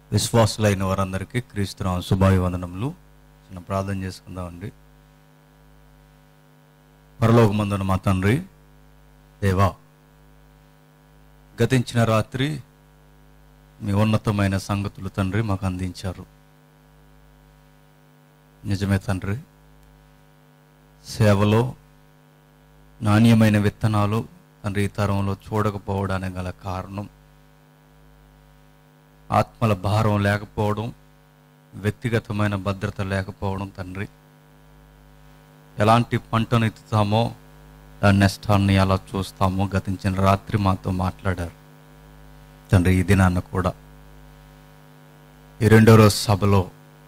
విశ్వాసులైన వారందరికీ క్రీస్తునామ శుభాభివందనములు చిన్న ప్రార్థన చేసుకుందామండి పరలోకమందున మా తండ్రి దేవా గతించిన రాత్రి మీ ఉన్నతమైన సంగతులు తండ్రి మాకు అందించారు నిజమే తండ్రి సేవలో నాణ్యమైన విత్తనాలు తండ్రి ఈ తరంలో చూడకపోవడానికి గల కారణం ఆత్మల భారం లేకపోవడం వ్యక్తిగతమైన భద్రత లేకపోవడం తండ్రి ఎలాంటి పంటను ఎత్తుతామో దాని నష్టాన్ని ఎలా చూస్తామో గతించిన రాత్రి మాతో మాట్లాడారు తండ్రి ఈ దినాన్న కూడా ఈ రెండో రోజు సభలో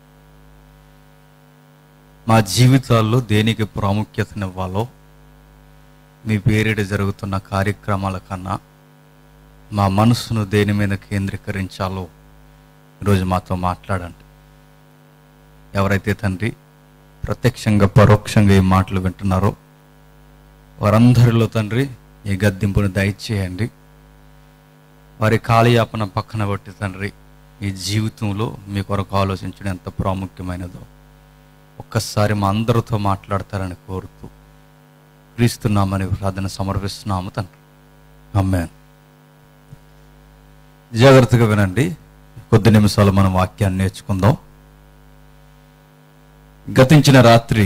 మా జీవితాల్లో దేనికి ప్రాముఖ్యతనివ్వాలో మీ పేరిట జరుగుతున్న కార్యక్రమాల కన్నా మా మనసును దేని మీద కేంద్రీకరించాలో ఈరోజు మాతో మాట్లాడండి ఎవరైతే తండ్రి ప్రత్యక్షంగా పరోక్షంగా ఈ మాటలు వింటున్నారో వారందరిలో తండ్రి ఈ గద్దింపును దయచేయండి వారి కాలయాపన పక్కన బట్టి తండ్రి ఈ జీవితంలో మీ కొరకు ఆలోచించడం ఎంత ప్రాముఖ్యమైనదో ఒక్కసారి మా అందరితో మాట్లాడతారని కోరుతూ క్రీస్తున్నామని ప్రార్థన సమర్పిస్తున్నాము తండ్రి అమ్మాన్ జాగ్రత్తగా వినండి కొద్ది నిమిషాలు మనం వాక్యాన్ని నేర్చుకుందాం గతించిన రాత్రి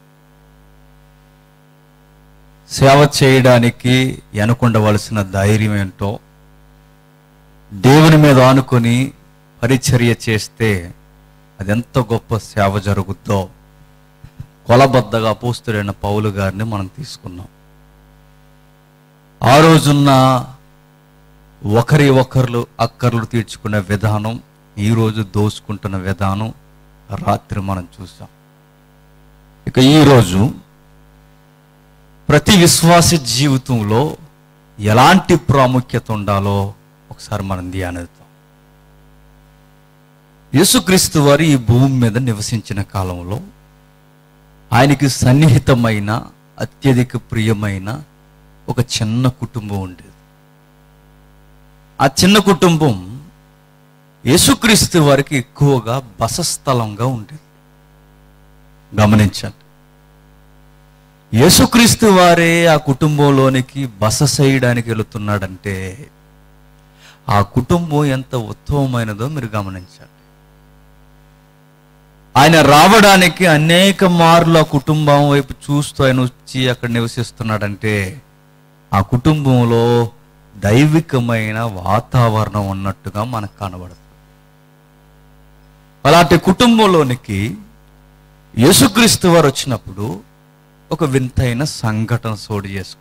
సేవ చేయడానికి వెనుకుండవలసిన ధైర్యం ఏంటో దేవుని మీద ఆనుకొని పరిచర్య చేస్తే అది ఎంత గొప్ప సేవ జరుగుద్దో కొలబద్దగా అపోస్తుడైన పౌలు గారిని మనం తీసుకున్నాం ఆ రోజున్న ఒకరి ఒకరు అక్కర్లు తీర్చుకునే విధానం ఈరోజు దోసుకుంటున్న విధానం రాత్రి మనం చూసాం ఇక ఈరోజు ప్రతి విశ్వాస జీవితంలో ఎలాంటి ప్రాముఖ్యత ఉండాలో ఒకసారి మనం ధ్యానిద్దాం యేసుక్రీస్తు వారు ఈ భూమి మీద నివసించిన కాలంలో ఆయనకి సన్నిహితమైన అత్యధిక ప్రియమైన ఒక చిన్న కుటుంబం ఉండేది ఆ చిన్న కుటుంబం యేసుక్రీస్తు వారికి ఎక్కువగా బసస్థలంగా ఉండేది గమనించండి యేసుక్రీస్తు వారే ఆ కుటుంబంలోనికి బస చేయడానికి వెళుతున్నాడంటే ఆ కుటుంబం ఎంత ఉత్తమమైనదో మీరు గమనించండి ఆయన రావడానికి అనేక మార్లు ఆ కుటుంబం వైపు చూస్తూ ఆయన వచ్చి అక్కడ నివసిస్తున్నాడంటే ఆ కుటుంబంలో దైవికమైన వాతావరణం ఉన్నట్టుగా మనకు కనబడుతుంది అలాంటి కుటుంబంలోనికి యేసుక్రీస్తు వారు వచ్చినప్పుడు ఒక వింతైన సంఘటన చోటు చేసుకుంది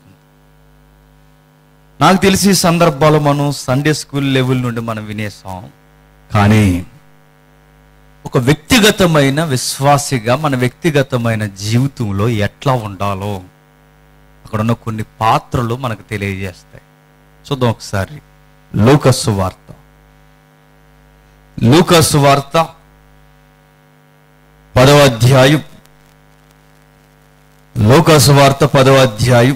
నాకు తెలిసి ఈ సందర్భాలు మనం సండే స్కూల్ లెవెల్ నుండి మనం వినేసాం కానీ ఒక వ్యక్తిగతమైన విశ్వాసిగా మన వ్యక్తిగతమైన జీవితంలో ఎట్లా ఉండాలో అక్కడ ఉన్న కొన్ని పాత్రలు మనకు తెలియజేస్తాయి చూద్దాం ఒకసారి లూకస్సు వార్త లూకస్సు వార్త పదవ అధ్యాయం లూకస్సు వార్త పదవ అధ్యాయం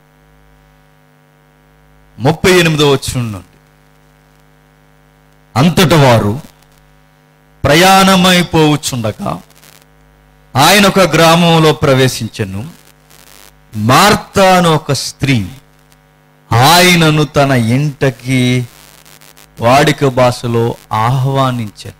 ముప్పై ఎనిమిదో వచ్చిన నుండి అంతట వారు ప్రయాణమైపోవచ్చుండగా ఆయన ఒక గ్రామంలో ప్రవేశించను మార్తా అను ఒక స్త్రీ ఆయనను తన ఇంటకి వాడిక భాషలో ఆహ్వానించాను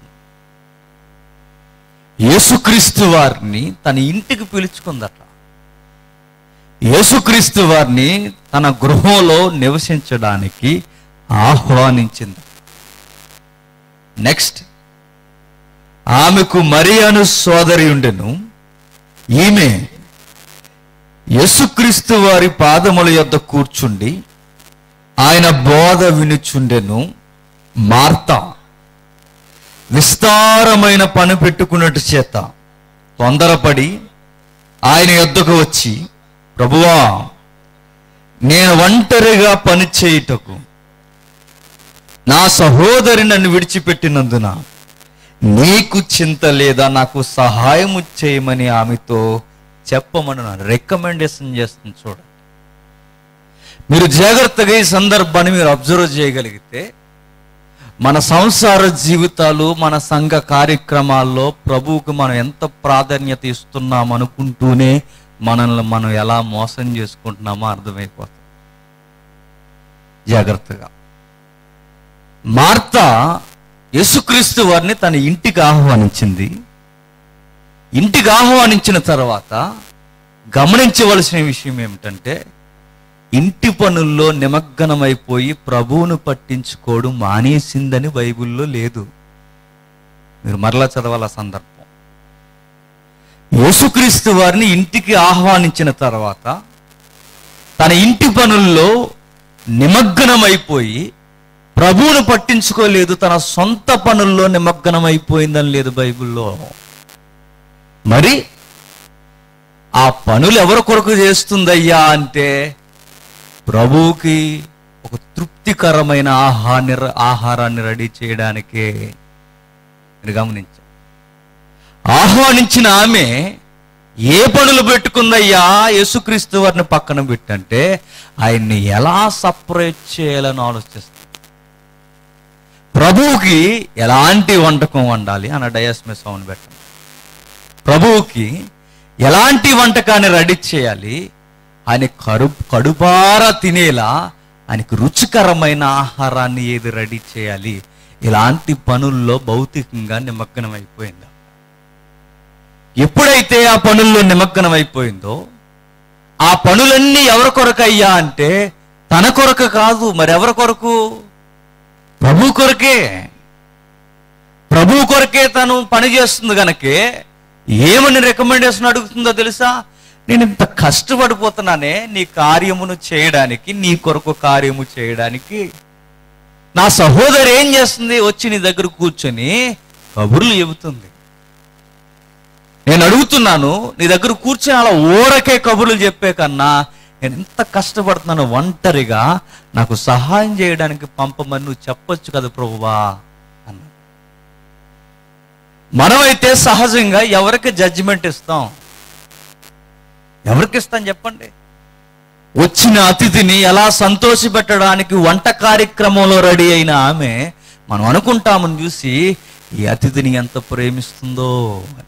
యేసుక్రీస్తు వారిని తన ఇంటికి పిలుచుకుందట యేసుక్రీస్తు వారిని తన గృహంలో నివసించడానికి ఆహ్వానించింది నెక్స్ట్ ఆమెకు మరియను సోదరి ఉండెను ఈమె యేసుక్రీస్తు వారి పాదముల యొద్ద కూర్చుండి ఆయన బోధ వినుచుండెను మార్త విస్తారమైన పని పెట్టుకున్నట్టు చేత తొందరపడి ఆయన యొద్దకు వచ్చి ప్రభువా నేను ఒంటరిగా పని చేయుటకు నా సహోదరి నన్ను విడిచిపెట్టినందున నీకు చింత లేదా నాకు సహాయము చేయమని ఆమెతో చెప్పమని రికమెండేషన్ చేస్తుంది చూడండి మీరు జాగ్రత్తగా ఈ సందర్భాన్ని మీరు అబ్జర్వ్ చేయగలిగితే మన సంసార జీవితాలు మన సంఘ కార్యక్రమాల్లో ప్రభువుకు మనం ఎంత ప్రాధాన్యత ఇస్తున్నాం అనుకుంటూనే మనల్ని మనం ఎలా మోసం చేసుకుంటున్నామో అర్థమైపోతుంది జాగ్రత్తగా మార్త యేసుక్రీస్తు వారిని తన ఇంటికి ఆహ్వానించింది ఇంటికి ఆహ్వానించిన తర్వాత గమనించవలసిన విషయం ఏమిటంటే ఇంటి పనుల్లో నిమగ్నమైపోయి ప్రభువును పట్టించుకోవడం మానేసిందని బైబిల్లో లేదు మీరు మరలా చదవాల సందర్భం యేసుక్రీస్తు వారిని ఇంటికి ఆహ్వానించిన తర్వాత తన ఇంటి పనుల్లో నిమగ్నమైపోయి ప్రభువును పట్టించుకోలేదు తన సొంత పనుల్లో నిమగ్నమైపోయిందని లేదు బైబిల్లో మరి ఆ పనులు ఎవరి కొరకు చేస్తుందయ్యా అంటే ప్రభువుకి ఒక తృప్తికరమైన ఆహాన్ని ఆహారాన్ని రెడీ చేయడానికే మీరు గమనించారు ఆహ్వానించిన ఆమె ఏ పనులు పెట్టుకుందయ్యా యేసుక్రీస్తు వారిని పక్కన పెట్టంటే ఆయన్ని ఎలా సపరేట్ చేయాలని ఆలోచిస్తుంది ప్రభువుకి ఎలాంటి వంటకం వండాలి అన్న డయాస్మే సౌండ్ పెట్టండి ప్రభువుకి ఎలాంటి వంటకాన్ని రెడీ చేయాలి ఆయన కడు కడుపారా తినేలా ఆయనకు రుచికరమైన ఆహారాన్ని ఏది రెడీ చేయాలి ఇలాంటి పనుల్లో భౌతికంగా నిమగ్నం అయిపోయింది ఎప్పుడైతే ఆ పనుల్లో నిమగ్నం అయిపోయిందో ఆ పనులన్నీ ఎవరి కొరకు అయ్యా అంటే తన కొరకు కాదు మరెవరి కొరకు ప్రభు కొరకే ప్రభు కొరకే తను పని చేస్తుంది గనకే ఏమని రికమెండేషన్ అడుగుతుందో తెలుసా నేను ఇంత కష్టపడిపోతున్నానే నీ కార్యమును చేయడానికి నీ కొరకు కార్యము చేయడానికి నా సహోదరి ఏం చేస్తుంది వచ్చి నీ దగ్గర కూర్చొని కబుర్లు చెబుతుంది నేను అడుగుతున్నాను నీ దగ్గర కూర్చొని అలా ఊరకే కబుర్లు చెప్పే కన్నా నేను ఎంత కష్టపడుతున్నాను ఒంటరిగా నాకు సహాయం చేయడానికి పంపమని నువ్వు చెప్పొచ్చు కదా ప్రభువా అన్న మనమైతే సహజంగా ఎవరికి జడ్జిమెంట్ ఇస్తాం ఎవరికి ఇస్తాం చెప్పండి వచ్చిన అతిథిని ఎలా సంతోషపెట్టడానికి వంట కార్యక్రమంలో రెడీ అయిన ఆమె మనం అనుకుంటామని చూసి ఈ అతిథిని ఎంత ప్రేమిస్తుందో అని.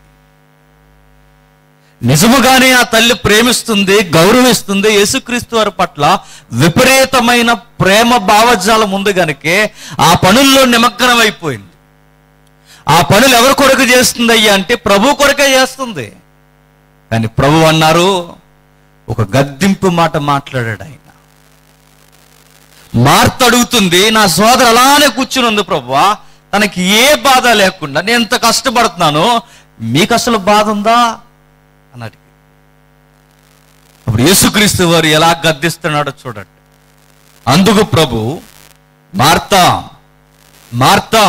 నిజముగానే ఆ తల్లి ప్రేమిస్తుంది గౌరవిస్తుంది యేసుక్రీస్తు వారి పట్ల విపరీతమైన ప్రేమ భావజాలం ఉంది గనుకే ఆ పనుల్లో నిమగ్నం అయిపోయింది ఆ పనులు ఎవరి కొరకు చేస్తుంది అయ్యా అంటే ప్రభు కొరకే చేస్తుంది కానీ ప్రభు అన్నారు ఒక గద్దింపు మాట మాట్లాడాడు ఆయన మార్త అడుగుతుంది నా సోదరు అలానే కూర్చుని ఉంది ప్రభువా తనకి ఏ బాధ లేకుండా నేను ఎంత కష్టపడుతున్నాను మీకు అసలు బాధ ఉందా అన్నాడు అప్పుడు యేసుక్రీస్తు వారు ఎలా గద్దిస్తున్నాడో చూడండి అందుకు ప్రభు మార్తా మార్తా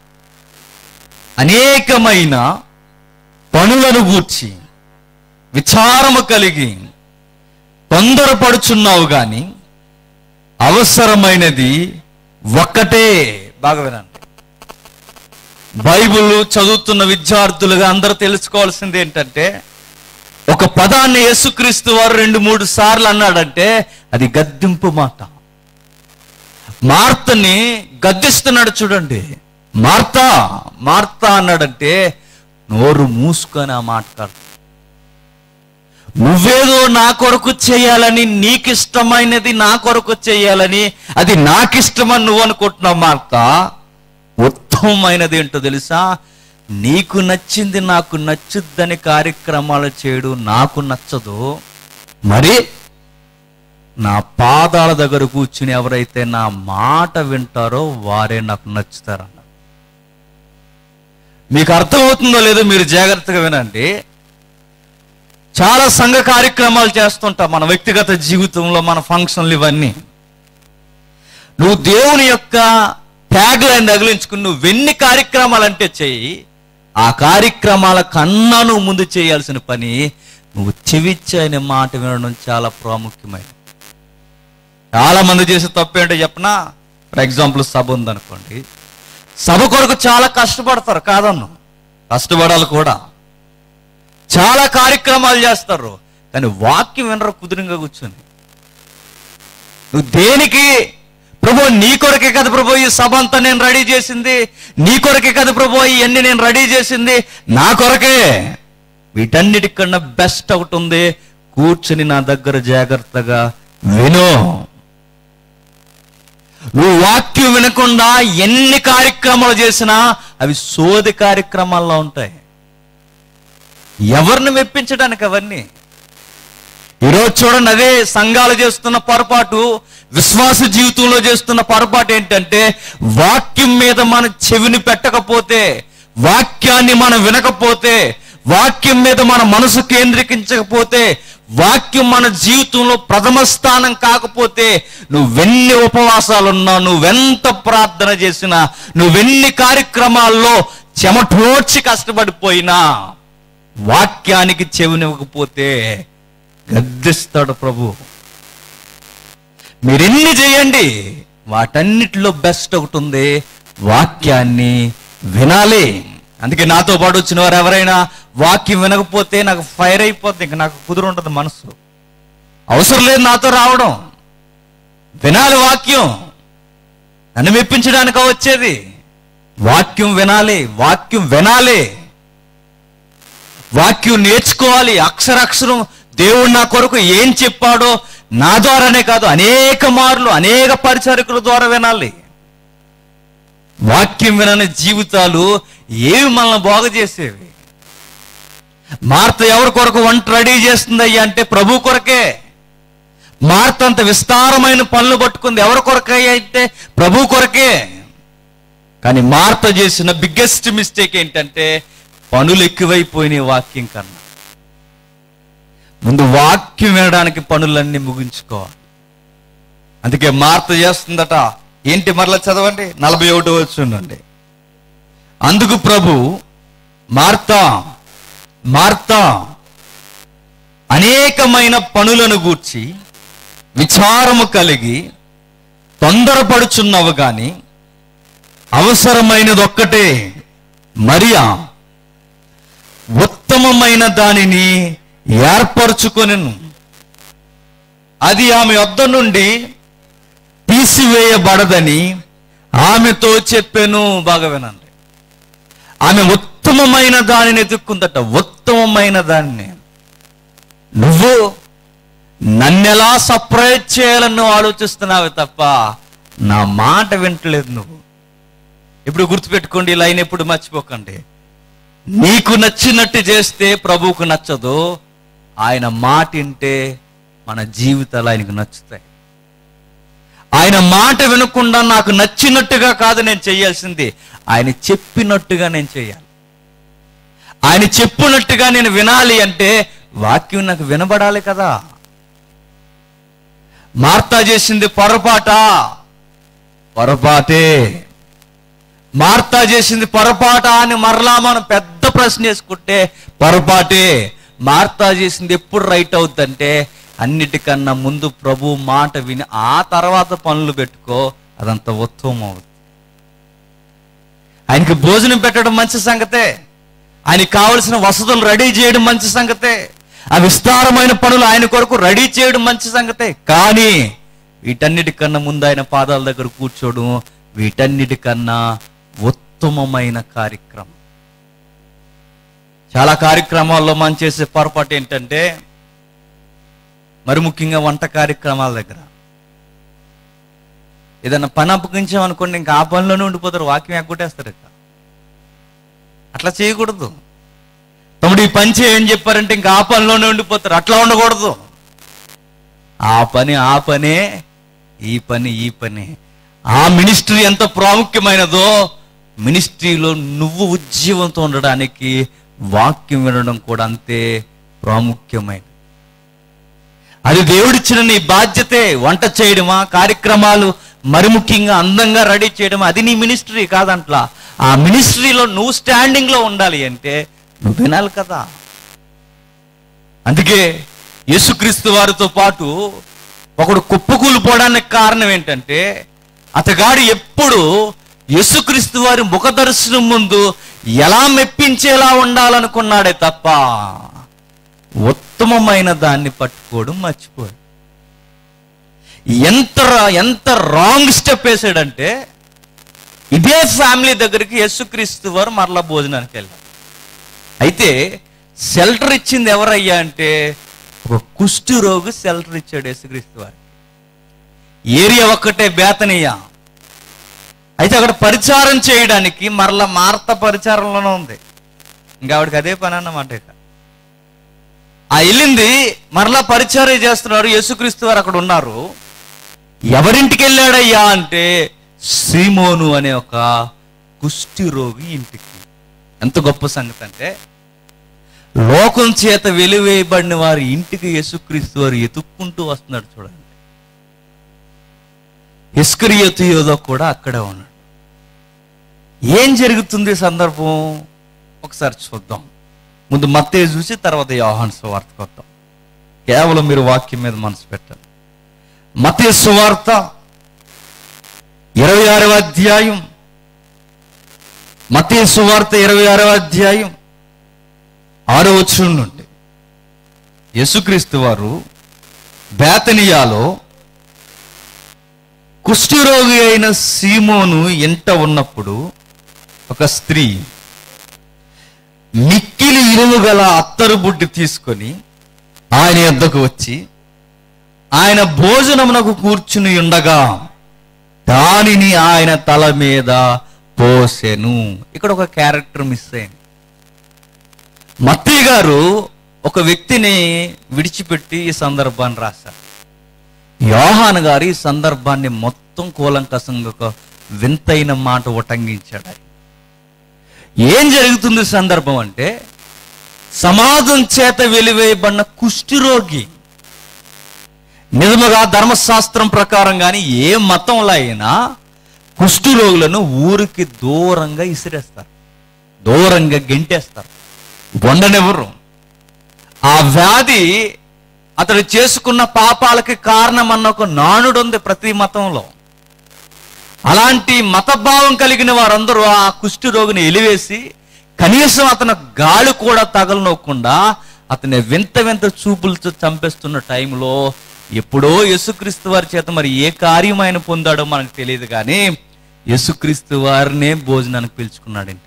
అనేకమైన పనులను గూర్చి విచారము కలిగి తొందరపడుచున్నావు గాని అవసరమైనది ఒక్కటే బాగా వినండి బైబిల్ చదువుతున్న విద్యార్థులుగా అందరూ తెలుసుకోవాల్సింది ఏంటంటే ఒక పదాన్ని యేసుక్రీస్తు వారు రెండు మూడు సార్లు అన్నాడంటే అది గద్దింపు మాట మార్తని గద్దిస్తున్నాడు చూడండి మార్తా మార్తా అన్నాడంటే నోరు మూసుకొని ఆ మాట్లాడు నువ్వేదో నా కొరకు చేయాలని నీకిష్టమైనది నా కొరకు చేయాలని అది నాకిష్టమని నువ్వు అనుకుంటున్నావు మార్త ఉత్తమమైనది ఏంటో తెలుసా నీకు నచ్చింది నాకు నచ్చుద్దని కార్యక్రమాలు చేయడం నాకు నచ్చదు మరి నా పాదాల దగ్గర కూర్చుని ఎవరైతే నా మాట వింటారో వారే నాకు నచ్చుతారన్న మీకు అర్థమవుతుందో లేదో మీరు జాగ్రత్తగా వినండి చాలా సంఘ కార్యక్రమాలు చేస్తుంటాం మన వ్యక్తిగత జీవితంలో మన ఫంక్షన్లు ఇవన్నీ నువ్వు దేవుని యొక్క ట్యాగ్ లైన్ తగిలించుకుని నువ్వు ఎన్ని కార్యక్రమాలు అంటే చెయ్యి ఆ కార్యక్రమాల కన్నా నువ్వు ముందు చేయాల్సిన పని నువ్వు చెవిచ్చి అనే మాట వినడం చాలా ప్రాముఖ్యమైనది చాలా మంది చేసే తప్పు ఏంటో చెప్పనా ఫర్ ఎగ్జాంపుల్ సభ ఉందనుకోండి సభ కొరకు చాలా కష్టపడతారు కాదన్ను కష్టపడాలి కూడా చాలా కార్యక్రమాలు చేస్తారు కానీ వాక్యం వినరు కుదురుగా కూర్చొని నువ్వు దేనికి ప్రభు నీ కొరకే కదా ప్రభు ఈ సభ అంతా నేను రెడీ చేసింది నీ కొరకే కదా ప్రభు ఇవన్నీ నేను రెడీ చేసింది నా కొరకే వీటన్నిటికన్నా బెస్ట్ ఒకటి ఉంది కూర్చుని నా దగ్గర జాగ్రత్తగా విను నువ్వు వాక్యం వినకుండా ఎన్ని కార్యక్రమాలు చేసినా అవి సోది కార్యక్రమాల్లో ఉంటాయి ఎవరిని మెప్పించడానికి అవన్నీ ఈరోజు చూడండి అదే సంఘాలు చేస్తున్న పొరపాటు విశ్వాస జీవితంలో చేస్తున్న పొరపాటు ఏంటంటే వాక్యం మీద మన చెవిని పెట్టకపోతే వాక్యాన్ని మనం వినకపోతే వాక్యం మీద మన మనసు కేంద్రీకరించకపోతే వాక్యం మన జీవితంలో ప్రథమ స్థానం కాకపోతే నువ్వెన్ని ఉపవాసాలున్నా నువ్వెంత ప్రార్థన చేసినా నువ్వెన్ని కార్యక్రమాల్లో చెమటోడ్చి కష్టపడిపోయినా వాక్యానికి చెవినివ్వకపోతే గద్దిస్తాడు ప్రభు మీరెన్ని చేయండి వాటన్నిటిలో బెస్ట్ ఒకటి ఉంది వాక్యాన్ని వినాలి అందుకే నాతో పాటు వచ్చిన వారు ఎవరైనా వాక్యం వినకపోతే నాకు ఫైర్ అయిపోద్ది ఇంకా నాకు కుదురు ఉంటుంది మనసు అవసరం లేదు నాతో రావడం వినాలి వాక్యం నన్ను మెప్పించడానికి వచ్చేది వాక్యం వినాలి వాక్యం వినాలి వాక్యం నేర్చుకోవాలి అక్షరాక్షరం దేవుడు నా కొరకు ఏం చెప్పాడో నా ద్వారానే కాదు అనేక మార్లు అనేక పరిచారకుల ద్వారా వినాలి వాక్యం వినని జీవితాలు ఏవి మనల్ని బాగు చేసేవి మార్త ఎవరి కొరకు వంట రెడీ చేస్తుందయ్యా అంటే ప్రభు కొరకే మార్త అంత విస్తారమైన పనులు పట్టుకుంది ఎవరి కొరకే అయితే ప్రభు కొరకే కానీ మార్త చేసిన బిగ్గెస్ట్ మిస్టేక్ ఏంటంటే పనులు ఎక్కువైపోయినాయి వాక్యం కన్నా ముందు వాక్యం వినడానికి పనులన్నీ ముగించుకోవాలి అందుకే మార్త చేస్తుందట ఏంటి మరలా చదవండి నలభై ఒకటి వచ్చుండండి అందుకు ప్రభు మార్తా మార్తా అనేకమైన పనులను గూర్చి విచారము కలిగి తొందరపడుచున్నవు గాని అవసరమైనది ఒక్కటే మరియా ఉత్తమమైన దానిని ఏర్పరచుకొనెను అది ఆమె వద్ద నుండి తీసివేయబడదని ఆమెతో చెప్పాను బాగా వినండి ఆమె ఉత్తమమైన దానిని ఎదుక్కుందట ఉత్తమమైన దానిని నువ్వు నన్నెలా సపరేట్ చేయాలని నువ్వు ఆలోచిస్తున్నావే తప్ప నా మాట వింటలేదు నువ్వు ఇప్పుడు గుర్తుపెట్టుకోండి ఈ లైన్ ఎప్పుడు మర్చిపోకండి నీకు నచ్చినట్టు చేస్తే ప్రభువుకు నచ్చదు ఆయన మాట వింటే మన జీవితాలు ఆయనకు నచ్చుతాయి ఆయన మాట వినకుండా నాకు నచ్చినట్టుగా కాదు నేను చేయాల్సింది ఆయన చెప్పినట్టుగా నేను చేయాలి ఆయన చెప్పినట్టుగా నేను వినాలి అంటే వాక్యం నాకు వినబడాలి కదా మార్తా చేసింది పొరపాట పొరపాటే మార్తా చేసింది పొరపాట అని మరలా మనం పెద్ద ప్రశ్న వేసుకుంటే పొరపాటే మార్తా చేసింది ఎప్పుడు రైట్ అవుతుందంటే అన్నిటికన్నా ముందు ప్రభు మాట విని ఆ తర్వాత పనులు పెట్టుకో అదంత ఉత్తమం అవుతుంది ఆయనకి భోజనం పెట్టడం మంచి సంగతే ఆయనకి కావలసిన వసతులు రెడీ చేయడం మంచి సంగతే ఆ విస్తారమైన పనులు ఆయన కొరకు రెడీ చేయడం మంచి సంగతే కానీ వీటన్నిటికన్నా ముందు ఆయన పాదాల దగ్గర కూర్చోవడం వీటన్నిటికన్నా ఉత్తమమైన కార్యక్రమం చాలా కార్యక్రమాల్లో మనం చేసే పొరపాటు ఏంటంటే మరి ముఖ్యంగా వంట కార్యక్రమాల దగ్గర ఏదైనా పని అప్పగించామనుకోండి ఇంకా ఆ పనిలోనే ఉండిపోతారు వాక్యం ఎగ్గొట్టేస్తారు ఇక అట్లా చేయకూడదు తమ్ముడు ఈ పని చేయని చెప్పారంటే ఇంకా ఆ పనిలోనే ఉండిపోతారు అట్లా ఉండకూడదు ఆ పని ఆ పనే ఈ పని ఈ పని ఆ మినిస్ట్రీ ఎంత ప్రాముఖ్యమైనదో మినిస్ట్రీలో నువ్వు ఉజ్జీవంతో ఉండడానికి వాక్యం వినడం కూడా అంతే ప్రాముఖ్యమైనది అది దేవుడిచ్చిన నీ బాధ్యతే వంట చేయడమా కార్యక్రమాలు మరి ముఖ్యంగా అందంగా రెడీ చేయడం అది నీ మినిస్ట్రీ కాదంట్లా ఆ మినిస్ట్రీలో నువ్వు స్టాండింగ్ లో ఉండాలి అంటే నువ్వు వినాలి కదా అందుకే యేసుక్రీస్తు వారితో పాటు ఒకడు కుప్పకూలిపోవడానికి కారణం ఏంటంటే అతగాడు ఎప్పుడు యేసుక్రీస్తు వారి ముఖ దర్శనం ముందు ఎలా మెప్పించేలా ఉండాలనుకున్నాడే తప్ప ఉత్తమమైన దాన్ని పట్టుకోవడం మర్చిపోయాడు ఎంత రా- ఎంత రాంగ్ స్టెప్ వేసాడంటే ఇదే ఫ్యామిలీ దగ్గరికి యేసుక్రీస్తు వారు మరలా భోజనానికి వెళ్ళారు అయితే షెల్టర్ ఇచ్చింది ఎవరయ్యా అంటే ఒక కుష్టి రోగి షెల్టర్ ఇచ్చాడు యేసుక్రీస్తు వారికి ఏరియా ఒక్కటే బేతనీయ అయితే అక్కడ పరిచారం చేయడానికి మరలా మార్త పరిచారంలోనే ఉంది ఇంకా ఆవిడకి అదే పని అన్నమాట ఇక ఆ వెళ్ళింది మరలా పరిచారం చేస్తున్నారు యేసుక్రీస్తు వారు అక్కడ ఉన్నారు ఎవరింటికి వెళ్ళాడయ్యా అంటే సీమోను అనే ఒక కుష్టి రోగి ఇంటికి ఎంత గొప్ప సంగతి అంటే లోకం చేత వెలివేయబడిన వారి ఇంటికి యేసుక్రీస్తు వారు ఎతుక్కుంటూ వస్తున్నాడు చూడండి ఇస్కరియతు యోధ కూడా అక్కడే ఉన్నాడు ఏం జరుగుతుంది ఈ సందర్భం ఒకసారి చూద్దాం ముందు మత్తే చూసి తర్వాత యోహాన్ సువార్తకు వద్దాం కేవలం మీరు వాక్యం మీద మనసు పెట్టండి మతే సువార్త ఇరవై ఆరవ అధ్యాయం మతే సువార్త ఇరవై ఆరవ అధ్యాయం ఆరో వచనం నుండి యేసుక్రీస్తు వారు బేతనియాలో కుష్ఠరోగి అయిన సీమోను ఎంట ఉన్నప్పుడు ఒక స్త్రీ మిక్కిలి ఇరుము గల అత్తరు బుడ్డి తీసుకొని ఆయన యొద్దకు వచ్చి ఆయన భోజనమునకు కూర్చుని ఉండగా దానిని ఆయన తల మీద పోసెను ఇక్కడ ఒక క్యారెక్టర్ మిస్ అయింది మత్తయ్య గారు ఒక వ్యక్తిని విడిచిపెట్టి ఈ సందర్భాన్ని రాశారు యోహాన్ గారు ఈ సందర్భాన్ని మొత్తం కూలంకసంగా ఒక వింతైన మాట ఉటంగించాడు ఆయన. ఏం జరుగుతుంది ఈ సందర్భం అంటే సమాజం చేత వెలివేయబడిన కుష్ఠిరోగి నిజముగా ధర్మశాస్త్రం ప్రకారం కానీ ఏ మతంలో అయినా కుష్ఠరోగులను ఊరికి దూరంగా ఇసిరేస్తారు దూరంగా గెంటేస్తారు వండనెవరు ఆ వ్యాధి అతడు చేసుకున్న పాపాలకి కారణమన్న ఒక నానుడు ఉంది ప్రతి మతంలో అలాంటి మతభావం కలిగిన వారందరూ ఆ కుష్టి రోగిని ఎలివేసి కనీసం అతను గాలి కూడా తగలనోకుండా అతని వింత వింత చూపులతో చంపేస్తున్న టైంలో ఎప్పుడో యేసుక్రీస్తు వారి చేత మరి ఏ కార్యం ఆయన పొందాడో మనకు తెలియదు కానీ యేసుక్రీస్తు వారినే భోజనానికి పిలుచుకున్నాడండి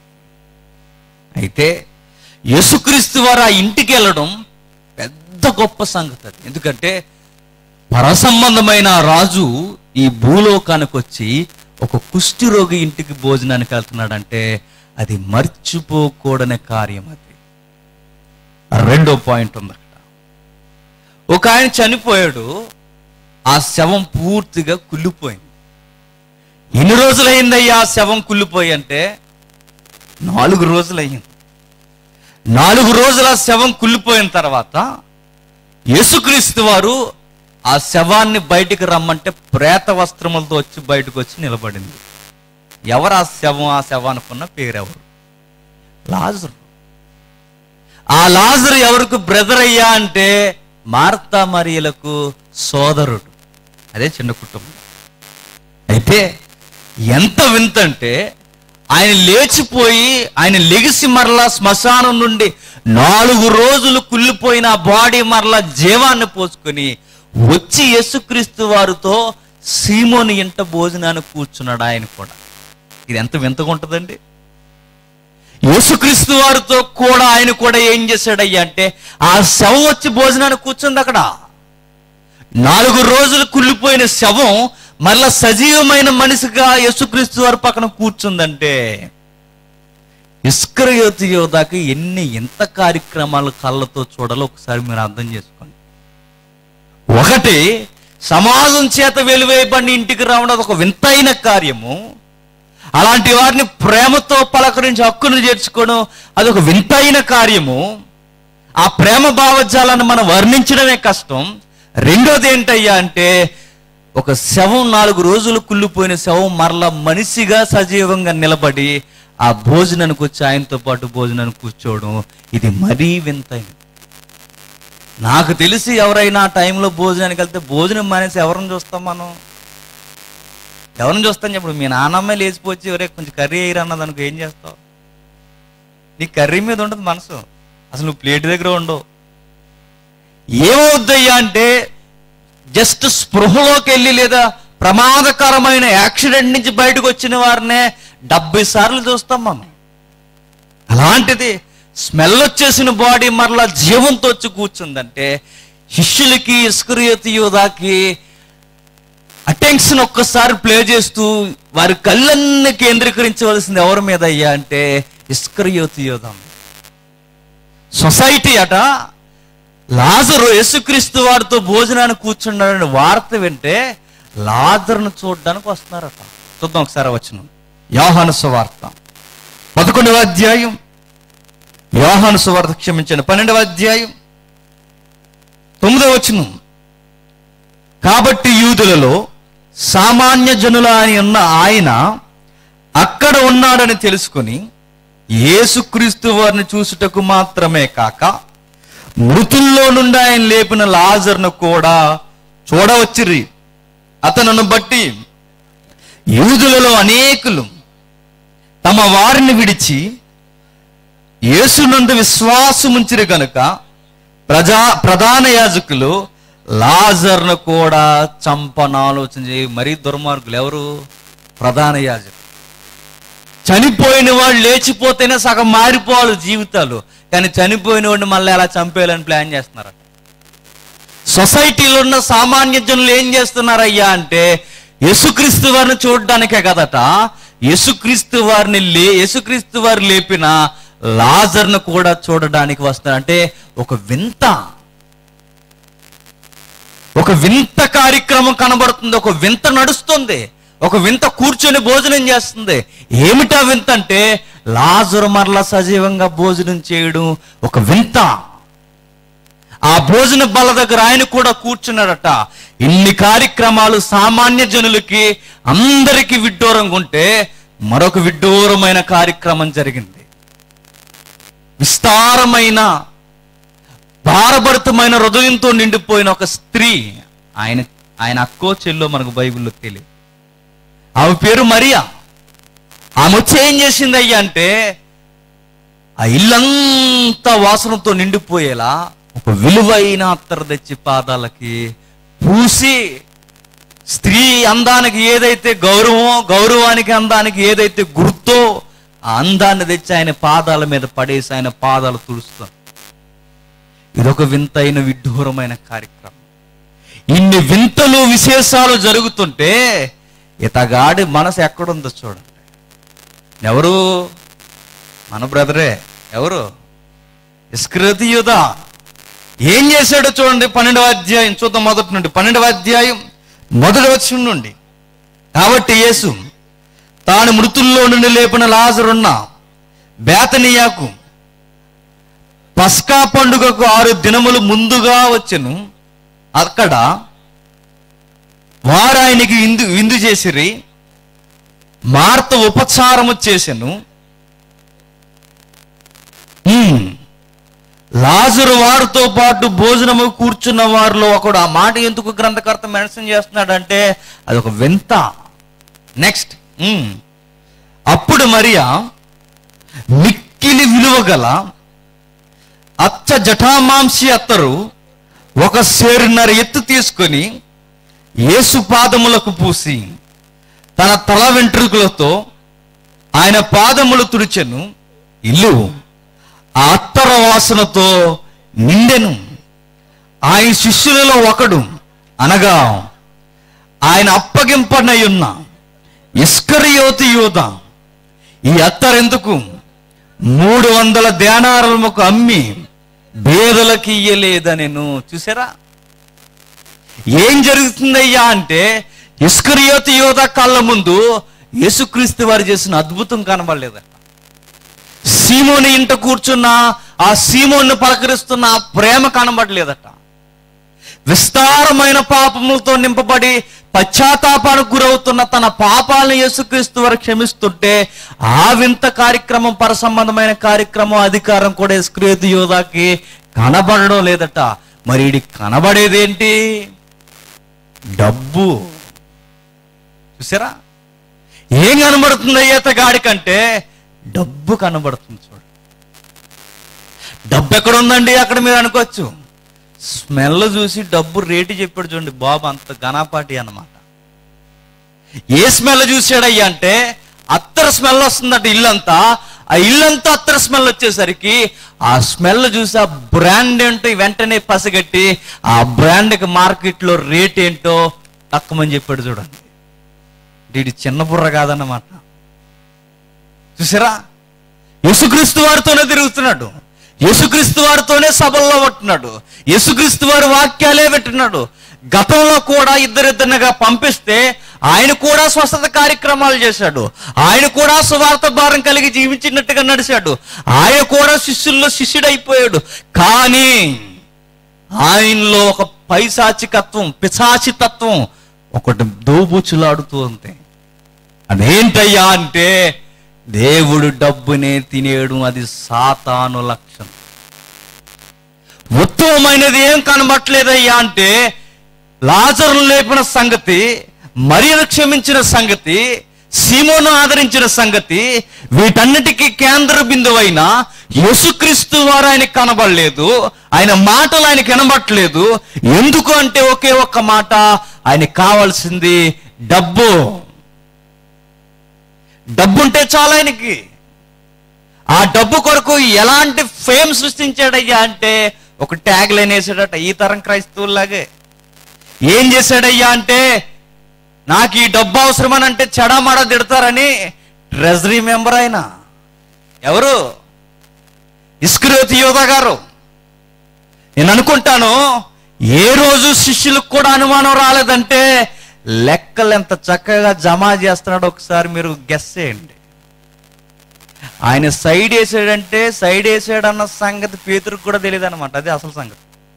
అయితే యేసుక్రీస్తు వారు ఆ ఇంటికి వెళ్ళడం పెద్ద గొప్ప సంగతి అది ఎందుకంటే పరసంబంధమైన ఆ రాజు ఈ భూలోకానికి వచ్చి ఒక కుష్టి రోగి ఇంటికి భోజనానికి వెళ్తున్నాడంటే అది మర్చిపోకూడని కార్యం అది రెండో పాయింట్ ఉంది అక్కడ ఒక ఆయన చనిపోయాడు ఆ శవం పూర్తిగా కుళ్ళిపోయింది ఎన్ని రోజులైందయ్యా ఆ శవం కుళ్ళిపోయి అంటే నాలుగు రోజులయ్యింది నాలుగు రోజుల శవం కుళ్ళిపోయిన తర్వాత యేసుక్రీస్తు వారు ఆ శవాన్ని బయటికి రమ్మంటే ప్రేత వస్త్రములతో వచ్చి బయటకు వచ్చి నిలబడింది ఎవరు ఆ శవం ఆ శవానుకున్న పేరెవరు లాజరు ఆ లాజరు ఎవరికి బ్రదర్ అయ్యా అంటే మార్తా మరియలకు సోదరుడు అదే చిన్న కుటుంబం అయితే ఎంత వింతంటే ఆయన లేచిపోయి ఆయన లెగిసి మరలా శ్మశానం నుండి నాలుగు రోజులు కుళ్ళిపోయిన ఆ బాడీ మరలా జీవాన్ని పోసుకొని వచ్చి యేసుక్రీస్తు వారితో సీమోని ఇంట భోజనానికి కూర్చున్నాడు ఆయన కూడా ఇది ఎంత వింతగా ఉంటుందండి యేసుక్రీస్తు వారితో కూడా ఆయన కూడా ఏం చేశాడయ్యా అంటే ఆ శవం వచ్చి భోజనానికి కూర్చుంది అక్కడ నాలుగు రోజులు కుళ్ళిపోయిన శవం మరలా సజీవమైన మనిషిగా యేసుక్రీస్తు వారి పక్కన కూర్చుందంటే ఇస్కరయోతి యోధాకి ఎన్ని ఎంత కార్యక్రమాలు కళ్ళతో చూడాలో ఒకసారి మీరు అర్థం చేసుకోండి ఒకటి సమాజం చేత వెలువేయబడిన ఇంటికి రావడం ఒక వింతైన కార్యము అలాంటి వారిని ప్రేమతో పలకరించి హక్కును చేర్చుకోవడం అదొక వింతైన కార్యము ఆ ప్రేమ భావజాలను మనం వర్ణించడమే కష్టం రెండోది ఏంటయ్యా అంటే ఒక శవం నాలుగు రోజులు కుళ్ళిపోయిన శవం మరలా మనిషిగా సజీవంగా నిలబడి ఆ భోజనానికి వచ్చి ఆయనతో పాటు భోజనానికి కూర్చోవడం ఇది మరీ వింతైనది నాకు తెలిసి ఎవరైనా ఆ టైంలో భోజనానికి వెళ్తే భోజనం మానేసి ఎవరిని చూస్తాం మనం ఎవరిని చూస్తాం ఇప్పుడు మీ నాన్నమ్మే లేచిపోచ్చి ఎవరే కొంచెం కర్రీ వేయరు అన్నది అనుకో ఏం చేస్తావు నీ కర్రీ మీద ఉంటుంది మనసు అసలు నువ్వు ప్లేట్ దగ్గర ఉండవు ఏమవుద్దయ్యా అంటే జస్ట్ స్పృహలోకి వెళ్ళి లేదా ప్రమాదకరమైన యాక్సిడెంట్ నుంచి బయటకు వచ్చిన వారినే డెబ్బై సార్లు చూస్తాం మనం అలాంటిది స్మెల్ వచ్చేసిన బాడీ మరలా జీవంతో వచ్చి కూర్చుందంటే శిష్యులకి ఇస్కరియతి యోధాకి అటెన్షన్ ఒక్కసారి ప్లే చేస్తూ వారి కళ్ళన్ని కేంద్రీకరించవలసింది ఎవరి మీద అయ్యా అంటే ఇస్కరియోతి యోధం సొసైటీ అట లాజరు యేసుక్రీస్తు వారితో భోజనాన్ని కూర్చున్నాడని వార్త వింటే లాజర్ను చూడడానికి వస్తున్నారట చూద్దాం ఒకసారి వచ్చిన యోహాను సువార్త పదకొండవ అధ్యాయం యోహాను సువార్త క్షమించండి పన్నెండవ అధ్యాయం తొమ్మిదవ వచనం కాబట్టి యూదులలో సామాన్య జనుల అని ఉన్న ఆయన అక్కడ ఉన్నాడని తెలుసుకొని యేసుక్రీస్తు వారిని చూసుటకు మాత్రమే కాక మృతుల్లో నుండి ఆయన లేపిన లాజర్ను కూడా చూడవచ్చిర్రి అతనును బట్టి యూదులలో అనేకులు తమ వారిని విడిచి యేసునందు విశ్వాసముంచిరి గనుక ప్రజా ప్రధాన యాజకులు లాజర్ను కూడా చంపన ఆలోచన చేయి మరీ దుర్మార్గులు ఎవరు ప్రధాన యాజకులు చనిపోయిన వాళ్ళు లేచిపోతేనే సగం మారిపోవాలి జీవితాలు కానీ చనిపోయిన వాడిని మళ్ళీ ఎలా చంపేయాలని ప్లాన్ చేస్తున్నారట సొసైటీలో ఉన్న సామాన్య జనులు ఏం చేస్తున్నారయ్యా అంటే యేసుక్రీస్తు వారిని చూడడానికే కదట యేసుక్రీస్తు వారిని లే యేసుక్రీస్తు వారు లేపిన లాజర్ను కూడా చూడడానికి వస్తారు అంటే ఒక వింత ఒక వింత కార్యక్రమం కనబడుతుంది ఒక వింత నడుస్తుంది ఒక వింత కూర్చొని భోజనం చేస్తుంది ఏమిటా వింత అంటే లాజరు మరలా సజీవంగా భోజనం చేయడం ఒక వింత ఆ భోజన బల్ల దగ్గర ఆయన కూడా కూర్చున్నాడట ఇన్ని కార్యక్రమాలు సామాన్య జనులకి అందరికీ విడ్డూరంగా ఉంటే మరొక విడ్డూరమైన కార్యక్రమం జరిగింది విస్తారమైన భారభరితమైన హృదయంతో నిండిపోయిన ఒక స్త్రీ ఆయన ఆయన అక్కో చెల్లో మనకు బైబిల్లో తెలియదు ఆమె పేరు మరియా ఆమె వచ్చి ఏం చేసింది అయ్యా అంటే ఆ ఇల్లంతా వాసనతో నిండిపోయేలా ఒక విలువైన అత్తరు తెచ్చి పాదాలకి పూసి స్త్రీ అందానికి ఏదైతే గౌరవం గౌరవానికి అందానికి ఏదైతే గుర్తో ఆ అందాన్ని తెచ్చి ఆయన పాదాల మీద పడేసి ఆయన పాదాలు తుడుస్తాం ఇదొక వింతైన విడ్డూరమైన కార్యక్రమం ఇన్ని వింతలు విశేషాలు జరుగుతుంటే ఇతగాడి మనసు ఎక్కడుందో చూడండి ఎవరు మన బ్రదరే ఎవరు ఇస్క్రతి యూద ఏం చేశాడో చూడండి పన్నెండవ అధ్యాయం చూద్దాం మొదటి నుండి పన్నెండవ అధ్యాయం మొదటి వచ్చిన నుండి కాబట్టి యేసు తాను మృతుల్లో నుండి లేపిన లాజరున్న బేతనియాకు పస్కా పండుగకు ఆరు దినములు ముందుగా వచ్చెను అక్కడ వారు ఆయనకి విందు విందు చేసిరి మార్త ఉపచారము చేసెను ఉమ్. లాజరు వారితో పాటు భోజనము కూర్చున్న వారిలో ఒకడు ఆ మాట ఎందుకు గ్రంథకర్త మెన్షన్ చేస్తున్నాడంటే అది ఒక వింత నెక్స్ట్ ఉమ్. అప్పుడు మరియా మిక్కిలి విలువ గల అచ్చ జటామాంసి అత్తరు ఒక సేరున్నర ఎత్తు తీసుకొని యేసు పాదములకు పూసి తన తల వెంట్రుకలతో ఆయన పాదములు తుడిచెను ఇల్లు ఆ అత్తర వాసనతో నిండెను ఆయన శిష్యులలో ఒకడు అనగా ఆయన అప్పగింపనయున్న ఇస్కరియోతి యోధ ఈ అత్తరెందుకు మూడు వందల ధ్యానారముకు అమ్మి పేదలకి ఇయ్యలేదనెను చూసారా ఏం జరుగుతుందయ్యా అంటే ఇస్కరియోతి యోధ కళ్ళ ముందు యేసుక్రీస్తు వారు చేసిన అద్భుతం కనబడలేదట సీమోని ఇంట కూర్చున్న ఆ సీమోన్ని పలకరిస్తున్న ఆ ప్రేమ కనబడలేదట విస్తారమైన పాపములతో నింపబడి పశ్చాత్తాపానికి గురవుతున్న తన పాపాలను యేసుక్రీస్తు వారు క్షమిస్తుంటే ఆ వింత కార్యక్రమం పరసంబంధమైన కార్యక్రమం అధికారం కూడా ఇస్క్రియతు యోధాకి కనబడడం లేదట మరి ఇది కనబడేదేంటి డబ్బు చూసారా ఏం కనబడుతుంది అయ్యేత గాడి కంటే డబ్బు కనబడుతుంది చూడు డబ్బు ఎక్కడ ఉందండి అక్కడ మీరు అనుకోవచ్చు స్మెల్ చూసి డబ్బు రేటు చెప్పాడు చూడండి బాబు అంత ఘనాపాటి అన్నమాట ఏ స్మెల్ చూసాడయ్యా అంటే అత్తర స్మెల్ వస్తుందట ఇల్లంతా ఆ ఇల్లంతా అత్తర స్మెల్ వచ్చేసరికి ఆ స్మెల్ చూసి ఆ బ్రాండ్ ఏంటో వెంటనే పసిగట్టి ఆ బ్రాండ్కి మార్కెట్లో రేట్ ఏంటో తక్కువని చెప్పాడు చూడండి వీడి చిన్న బుర్ర కాదన్నమాట చూసారా యేసుక్రీస్తు వారితోనే తిరుగుతున్నాడు యేసుక్రీస్తు వారితోనే సభల్లో పట్టున్నాడు యేసుక్రీస్తు వారి వాక్యాలే పెట్టున్నాడు గతంలో కూడా ఇద్దరిద్దరినిగా పంపిస్తే ఆయన కూడా స్వస్థత కార్యక్రమాలు చేశాడు ఆయన కూడా సువార్త భారం కలిగి జీవించినట్టుగా నడిచాడు ఆయన కూడా శిష్యుల్లో శిష్యుడైపోయాడు కానీ ఆయనలో ఒక పైశాచికత్వం పిశాచితత్వం ఒకటి దోబూచులాడుతూ ఉంది అదేంటయ్యా అంటే దేవుడు డబ్బునే తినేయడం అది సాతాను లక్షణం ఉత్తమమైనది ఏం కనబట్లేదయ్యా అంటే లాజరు లేపిన సంగతి మరియను క్షమించిన సంగతి సీమోను ఆదరించిన సంగతి వీటన్నిటికీ కేంద్ర బిందువైన యేసుక్రీస్తు వారు ఆయన కనబడలేదు ఆయన మాటలు ఆయన కనబట్టలేదు ఎందుకు అంటే ఒకే ఒక్క మాట ఆయన కావాల్సింది డబ్బు డబ్బు ఉంటే చాలు ఆయనకి ఆ డబ్బు కొరకు ఎలాంటి ఫేమ్ సృష్టించాడయ్యా అంటే ఒక ట్యాగ్ లైన్ వేసాడట ఈ తరం క్రైస్తవుల్లాగే ఏం చేశాడయ్యా అంటే నాకు ఈ డబ్బు అవసరమని అంటే చెడామడ తిడతారని ట్రెజరీ మెంబర్ ఆయన ఎవరు ఇస్క్రోతి యోధా గారు నేను అనుకుంటాను ఏ రోజు శిష్యులకు కూడా అనుమానం రాలేదంటే లెక్కలు ఎంత చక్కగా జమా చేస్తున్నాడో ఒకసారి మీరు గెస్ చేయండి ఆయన సైడ్ వేసాడంటే సైడ్ వేసాడన్న సంగతి పేతురికి కూడా తెలియదు అనమాట అదే అసలు సంగతి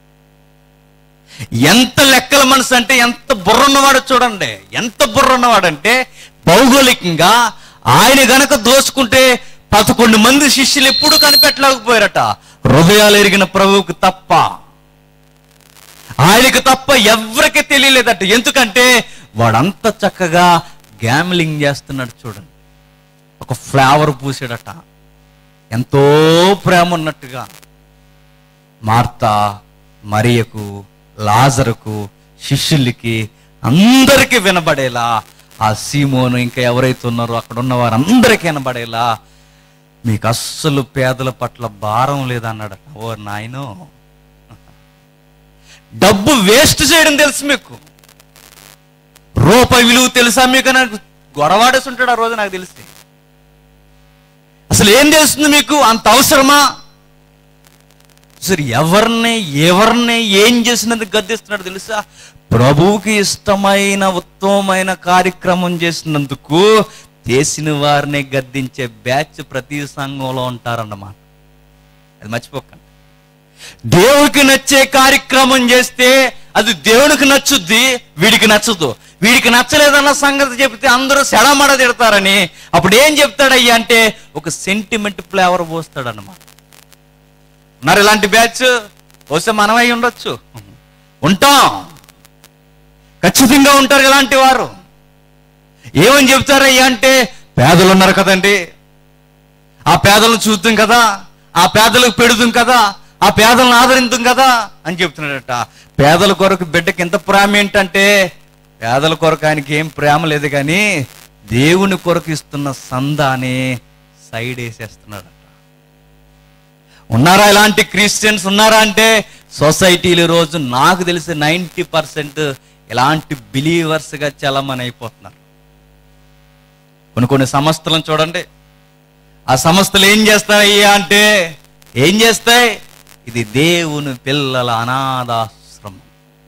ఎంత లెక్కల మనసు అంటే ఎంత బుర్ర ఉన్నవాడు చూడండి ఎంత బుర్ర ఉన్నవాడంటే భౌగోళికంగా ఆయన గనక దోచుకుంటే పదకొండు మంది శిష్యులు ఎప్పుడు కనిపెట్టలేకపోయారట హృదయాలు ఎరిగిన ప్రభువుకు తప్ప ఆయనకు తప్ప ఎవరికి తెలియలేదట ఎందుకంటే వాడంత చక్కగా గ్యామ్లింగ్ చేస్తున్నాడు చూడండి ఒక ఫ్లేవర్ పూసాడట ఎంతో ప్రేమ ఉన్నట్టుగా మార్తా మరియకు లాజరుకు శిష్యులకి అందరికీ వినబడేలా ఆ సీమోను ఇంకా ఎవరైతే ఉన్నారో అక్కడ ఉన్న వారందరికీ వినబడేలా మీకు అస్సలు పేదల పట్ల భారం లేదన్నాడట ఓ నాయనో డబ్బు వేస్ట్ చేయడం తెలుసు మీకు రూపాయి విలువ తెలుసా మీకు నాకు గొడవాడేసి ఉంటాడు ఆ రోజు నాకు తెలిసి అసలు ఏం తెలుస్తుంది మీకు అంత అవసరమా సరే ఎవరిని ఎవరిని ఏం చేసినందుకు గద్దిస్తున్నాడు తెలుసా ప్రభువుకి ఇష్టమైన ఉత్తమమైన కార్యక్రమం చేసినందుకు చేసిన వారిని గద్దించే బ్యాచ్ ప్రతి సంఘంలో ఉంటారన్నమాట అది మర్చిపోకండి దేవుడికి నచ్చే కార్యక్రమం చేస్తే అది దేవుడికి నచ్చుద్ది వీడికి నచ్చదు వీడికి నచ్చలేదన్న సంగతి చెప్తే అందరూ సెడమడ తిడతారని అప్పుడు ఏం చెప్తాడయ్యా అంటే ఒక సెంటిమెంట్ ఫ్లేవర్ పోస్తాడన్నమాట ఉన్నారు ఇలాంటి బ్యాచ్ బహుశా మనమై ఉండొచ్చు ఉంటాం ఖచ్చితంగా ఉంటారు ఇలాంటి వారు ఏమని చెప్తారయ్యా అంటే పేదలు ఉన్నారు కదండి ఆ పేదలను చూద్దాం కదా ఆ పేదలకు పెడుదాం కదా ఆ పేదలను ఆదరిద్దాం కదా అని చెప్తున్నాడట పేదల కొరకు బిడ్డకి ఎంత ప్రేమ ఏంటంటే పేదల కొరకు ఆయనకి ఏం ప్రేమ లేదు కానీ దేవుని కొరకు ఇస్తున్న సందాని సైడ్ వేసేస్తున్నాడట ఉన్నారా ఇలాంటి క్రిస్టియన్స్ ఉన్నారా అంటే సొసైటీలు ఈ రోజు నాకు తెలిసి నైంటీ పర్సెంట్ ఇలాంటి బిలీవర్స్గా చలమని అయిపోతున్నారు కొన్ని కొన్ని సంస్థలను చూడండి ఆ సంస్థలు ఏం చేస్తాయ్యా అంటే ఏం చేస్తాయి ఇది దేవుని పిల్లల అనాథాశ్రమం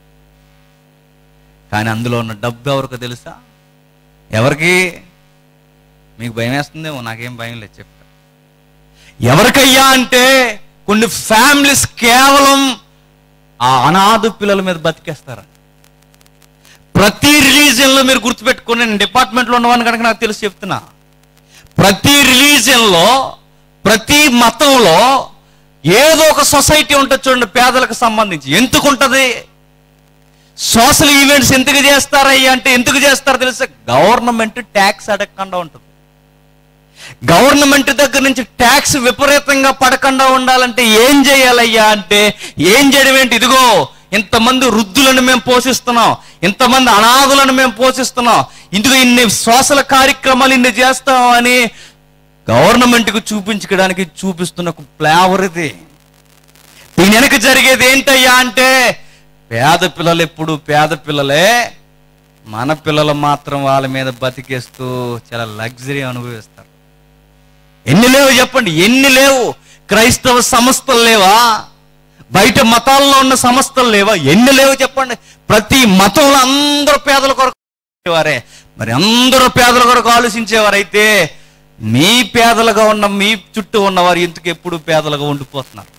కానీ అందులో ఉన్న డబ్బు ఎవరికి తెలుసా ఎవరికి మీకు భయం వేస్తుందేమో నాకేం భయం లేదు చెప్పు ఎవరికయ్యా అంటే కొన్ని ఫ్యామిలీస్ కేవలం ఆ అనాథ పిల్లల మీద బతికేస్తారు ప్రతి రిలీజియన్ లో మీరు గుర్తుపెట్టుకుని నేను డిపార్ట్మెంట్లో ఉన్నవాడిని కనుక నాకు తెలిసి చెప్తున్నా ప్రతి రిలీజియన్ లో ప్రతి మతంలో ఏదో ఒక సొసైటీ ఉంటుంది చూడండి పేదలకు సంబంధించి ఎందుకు ఉంటది సోషల్ ఈవెంట్స్ ఎందుకు చేస్తారయ్యా అంటే ఎందుకు చేస్తారో తెలుసా గవర్నమెంట్ ట్యాక్స్ అడగకుండా ఉంటుంది గవర్నమెంట్ దగ్గర నుంచి ట్యాక్స్ విపరీతంగా పడకుండా ఉండాలంటే ఏం చేయాలయ్యా అంటే ఏం చేయడం ఏంటి ఇదిగో ఇంతమంది వృద్ధులను మేము పోషిస్తున్నాం ఇంతమంది అనాథులను మేము పోషిస్తున్నాం ఇందుకు ఇన్ని శ్వాసల కార్యక్రమాలు ఇన్ని చేస్తాం అని గవర్నమెంట్కి చూపించుకోవడానికి చూపిస్తున్న ఒక ఫ్లేవర్ ఇది దీని వెనక జరిగేది ఏంటయ్యా అంటే పేద పిల్లలు ఎప్పుడు పేద పిల్లలే మన పిల్లలు మాత్రం వాళ్ళ మీద బతికేస్తూ చాలా లగ్జరీ అనుభవిస్తారు ఎన్ని లేవు చెప్పండి ఎన్ని లేవు క్రైస్తవ సంస్థలు లేవా బయట మతాల్లో ఉన్న సంస్థలు లేవా ఎన్ని లేవు చెప్పండి ప్రతి మతంలో అందరూ పేదల కొరకు వారే మరి అందరూ పేదల కొరకు ఆలోచించేవారైతే మీ పేదలుగా ఉన్న మీ చుట్టూ ఉన్నవారు ఎందుకు ఎప్పుడు పేదలుగా ఉండిపోతున్నారు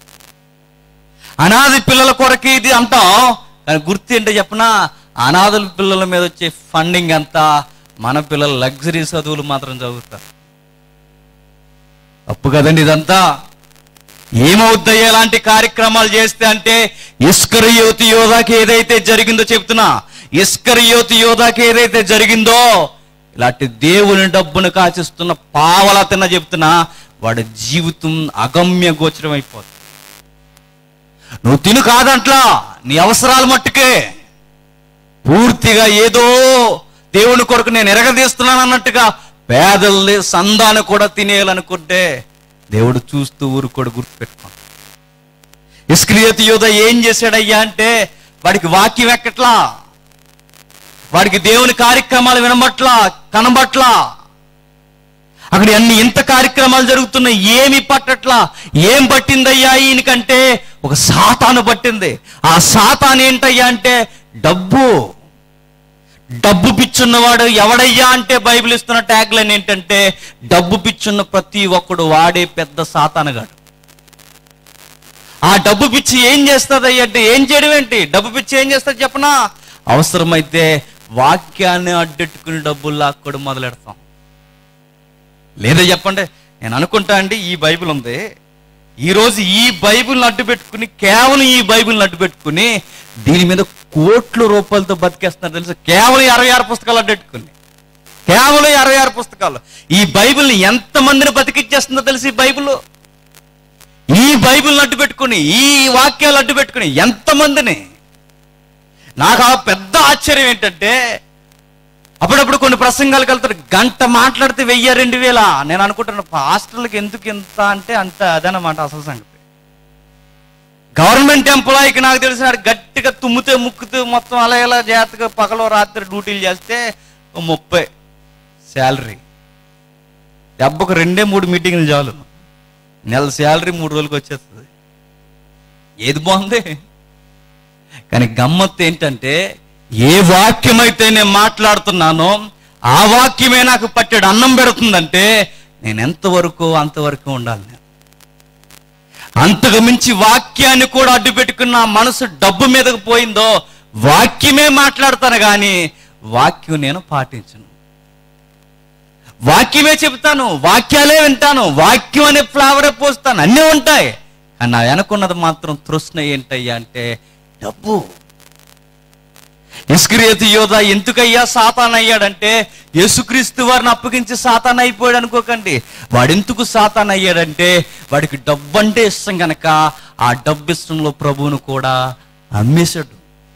అనాథి పిల్లల కొరకి ఇది అంటాం కానీ గుర్తు ఏంటో చెప్పనా అనాథల పిల్లల మీద వచ్చే ఫండింగ్ అంతా మన పిల్లలు లగ్జరీ చదువులు మాత్రం చదువుతారు తప్పు కదండి ఇదంతా ఏమవుతాయి ఇలాంటి కార్యక్రమాలు చేస్తే అంటే ఇస్కర్ యువతి యోధాకి ఏదైతే జరిగిందో చెప్తున్నా ఇస్కర్ యువతి యోధాకి ఏదైతే జరిగిందో ఇలాంటి దేవుని డబ్బును కాచిస్తున్న పావల తిన్న చెప్తున్నా వాడి జీవితం అగమ్య గోచరం అయిపోతుంది నువ్వు తిను కాదంట్లా నీ అవసరాలు మట్టుకే పూర్తిగా ఏదో దేవుని కొరకు నేను ఎరగదీస్తున్నాను అన్నట్టుగా పేదల్ని సందాన్ని కూడా తినేయాలనుకుంటే దేవుడు చూస్తూ ఊరుకోడు గుర్తుపెట్టుకో ఇస్క్రియతి యోధ ఏం చేశాడయ్యా అంటే వాడికి వాక్యం ఎక్కట్లా వాడికి దేవుని కార్యక్రమాలు వినబట్లా కనబట్లా అక్కడ అన్ని ఇంత కార్యక్రమాలు జరుగుతున్నాయి ఏమి పట్టట్లా ఏం పట్టిందయ్యా ఈయనకంటే ఒక సాతాను పట్టింది ఆ సాతాను ఏంటయ్యా అంటే డబ్బు డబ్బు పిచ్చున్నవాడు ఎవడయ్యా అంటే బైబిల్ ఇస్తున్న ట్యాగ్ లైన్ ఏంటంటే డబ్బు పిచ్చున్న ప్రతి ఒక్కడు వాడే పెద్ద సాతానగాడు ఆ డబ్బు పిచ్చి ఏం చేస్తుంది అంటే ఏం చేయడం ఏంటి డబ్బు పిచ్చి ఏం చేస్తుంది చెప్పనా అవసరమైతే వాక్యాన్ని అడ్డెట్టుకుని డబ్బులు లాక్కోవడం మొదలెడతాం లేదా చెప్పండి నేను అనుకుంటా అండి ఈ బైబిల్ ఉంది ఈ రోజు ఈ బైబిల్ని అడ్డు పెట్టుకుని కేవలం ఈ బైబిల్ని అడ్డు పెట్టుకుని దీని మీద కోట్ల రూపాయలతో బతికేస్తున్నారు తెలుసు కేవలం అరవై ఆరు పుస్తకాలు అడ్డు పెట్టుకుని కేవలం అరవై ఆరు పుస్తకాలు ఈ బైబిల్ని ఎంతమందిని బతికిచ్చేస్తుందో తెలిసి ఈ బైబిల్ ఈ బైబిల్ని అడ్డు పెట్టుకుని ఈ వాక్యాలు అడ్డు పెట్టుకుని ఎంతమందిని నాకు ఆ పెద్ద ఆశ్చర్యం ఏంటంటే అప్పుడప్పుడు కొన్ని ప్రసంగాలకు వెళ్తారు గంట మాట్లాడితే వెయ్యి రెండు వేల నేను అనుకుంటున్నా హాస్టల్కి ఎందుకు ఇంత అంటే అంత అదనమాట అసలు సంగతి గవర్నమెంట్ ఎంప్లాయీకి నాకు తెలిసిన గట్టిగా తుమ్మితే ముక్కుతూ మొత్తం అలా ఇలా జాగ్రత్తగా పగలో రాత్రి డ్యూటీలు చేస్తే ఓ ముప్పై శాలరీ దెబ్బకు రెండే మూడు మీటింగ్లు చాలు నెల శాలరీ మూడు రోజులకు వచ్చేస్తుంది ఏది బాగుంది కానీ గమ్మత్తు ఏంటంటే ఏ వాక్యం అయితే నేను మాట్లాడుతున్నానో ఆ వాక్యమే నాకు పట్టాడు అన్నం పెడుతుందంటే నేను ఎంతవరకు అంతవరకు ఉండాలి నేను అంతకు మించి వాక్యాన్ని కూడా అడ్డు పెట్టుకున్న నా మనసు డబ్బు మీదకు పోయిందో వాక్యమే మాట్లాడతాను కానీ వాక్యం నేను పాటించను వాక్యమే చెప్తాను వాక్యాలే వింటాను వాక్యం అనే ఫ్లేవరే పోస్తాను అన్నీ ఉంటాయి కానీ నా వెనకున్నది మాత్రం తృష్ణ ఏంటయ్యా అంటే డబ్బు ఇస్క్రియతు యోధ ఎందుకయ్యా సాతాన్ అయ్యాడంటే యేసుక్రీస్తు వారిని అప్పగించి సాతాన్ అయిపోయాడు అనుకోకండి వాడెందుకు సాతాన్ అయ్యాడంటే వాడికి డబ్బు అంటే ఇష్టం గనక ఆ డబ్బు ఇష్టంలో ప్రభువును కూడా అమ్మేశాడు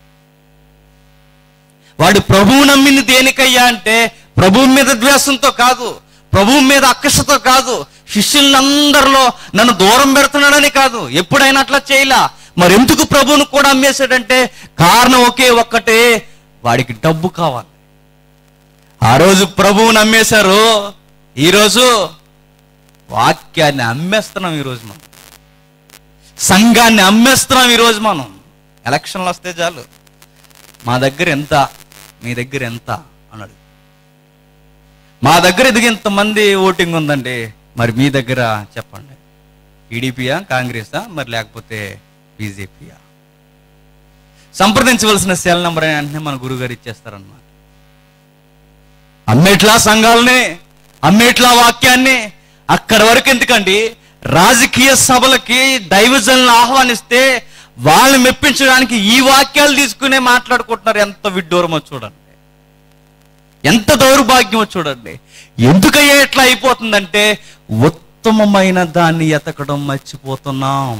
వాడు ప్రభువు నమ్మింది దేనికయ్యా అంటే ప్రభువు మీద ద్వేషంతో కాదు ప్రభువు మీద అక్కసతో కాదు శిష్యులందరిలో నన్ను దూరం పెడుతున్నాడని కాదు ఎప్పుడైనా అట్లా చేయలా మరి ఎందుకు ప్రభువును కూడా అమ్మేశాడంటే కారణం ఒకే ఒక్కటే వాడికి డబ్బు కావాలి ఆ రోజు ప్రభువుని అమ్మేశారు ఈరోజు వాక్యాన్ని అమ్మేస్తున్నాం ఈరోజు మనం సంఘాన్ని అమ్మేస్తున్నాం ఈరోజు మనం ఎలక్షన్లు వస్తే చాలు మా దగ్గర ఎంత మీ దగ్గర ఎంత అన్నాడు మా దగ్గర ఎదిగి ఇంతమంది ఓటింగ్ ఉందండి మరి మీ దగ్గర చెప్పండి టీడీపీయా కాంగ్రెసా మరి లేకపోతే బీజేపీయా సంప్రదించవలసిన సెల్ నెంబర్ వెంటనే మన గురుగారు ఇచ్చేస్తారన్నమాట అమ్మేట్లా సంఘాలని అమ్మేట్లా వాక్యాన్ని అక్కడి వరకు ఎందుకండి రాజకీయ సభలకి దైవజనులను ఆహ్వానిస్తే వాళ్ళని మెప్పించడానికి ఈ వాక్యాలు తీసుకునే మాట్లాడుకుంటున్నారు ఎంత విడ్డూరమో చూడండి ఎంత దౌర్భాగ్యమో చూడండి ఎందుకయ్యా ఎట్లా అయిపోతుందంటే ఉత్తమమైన దాన్ని ఎతకడం మర్చిపోతున్నాం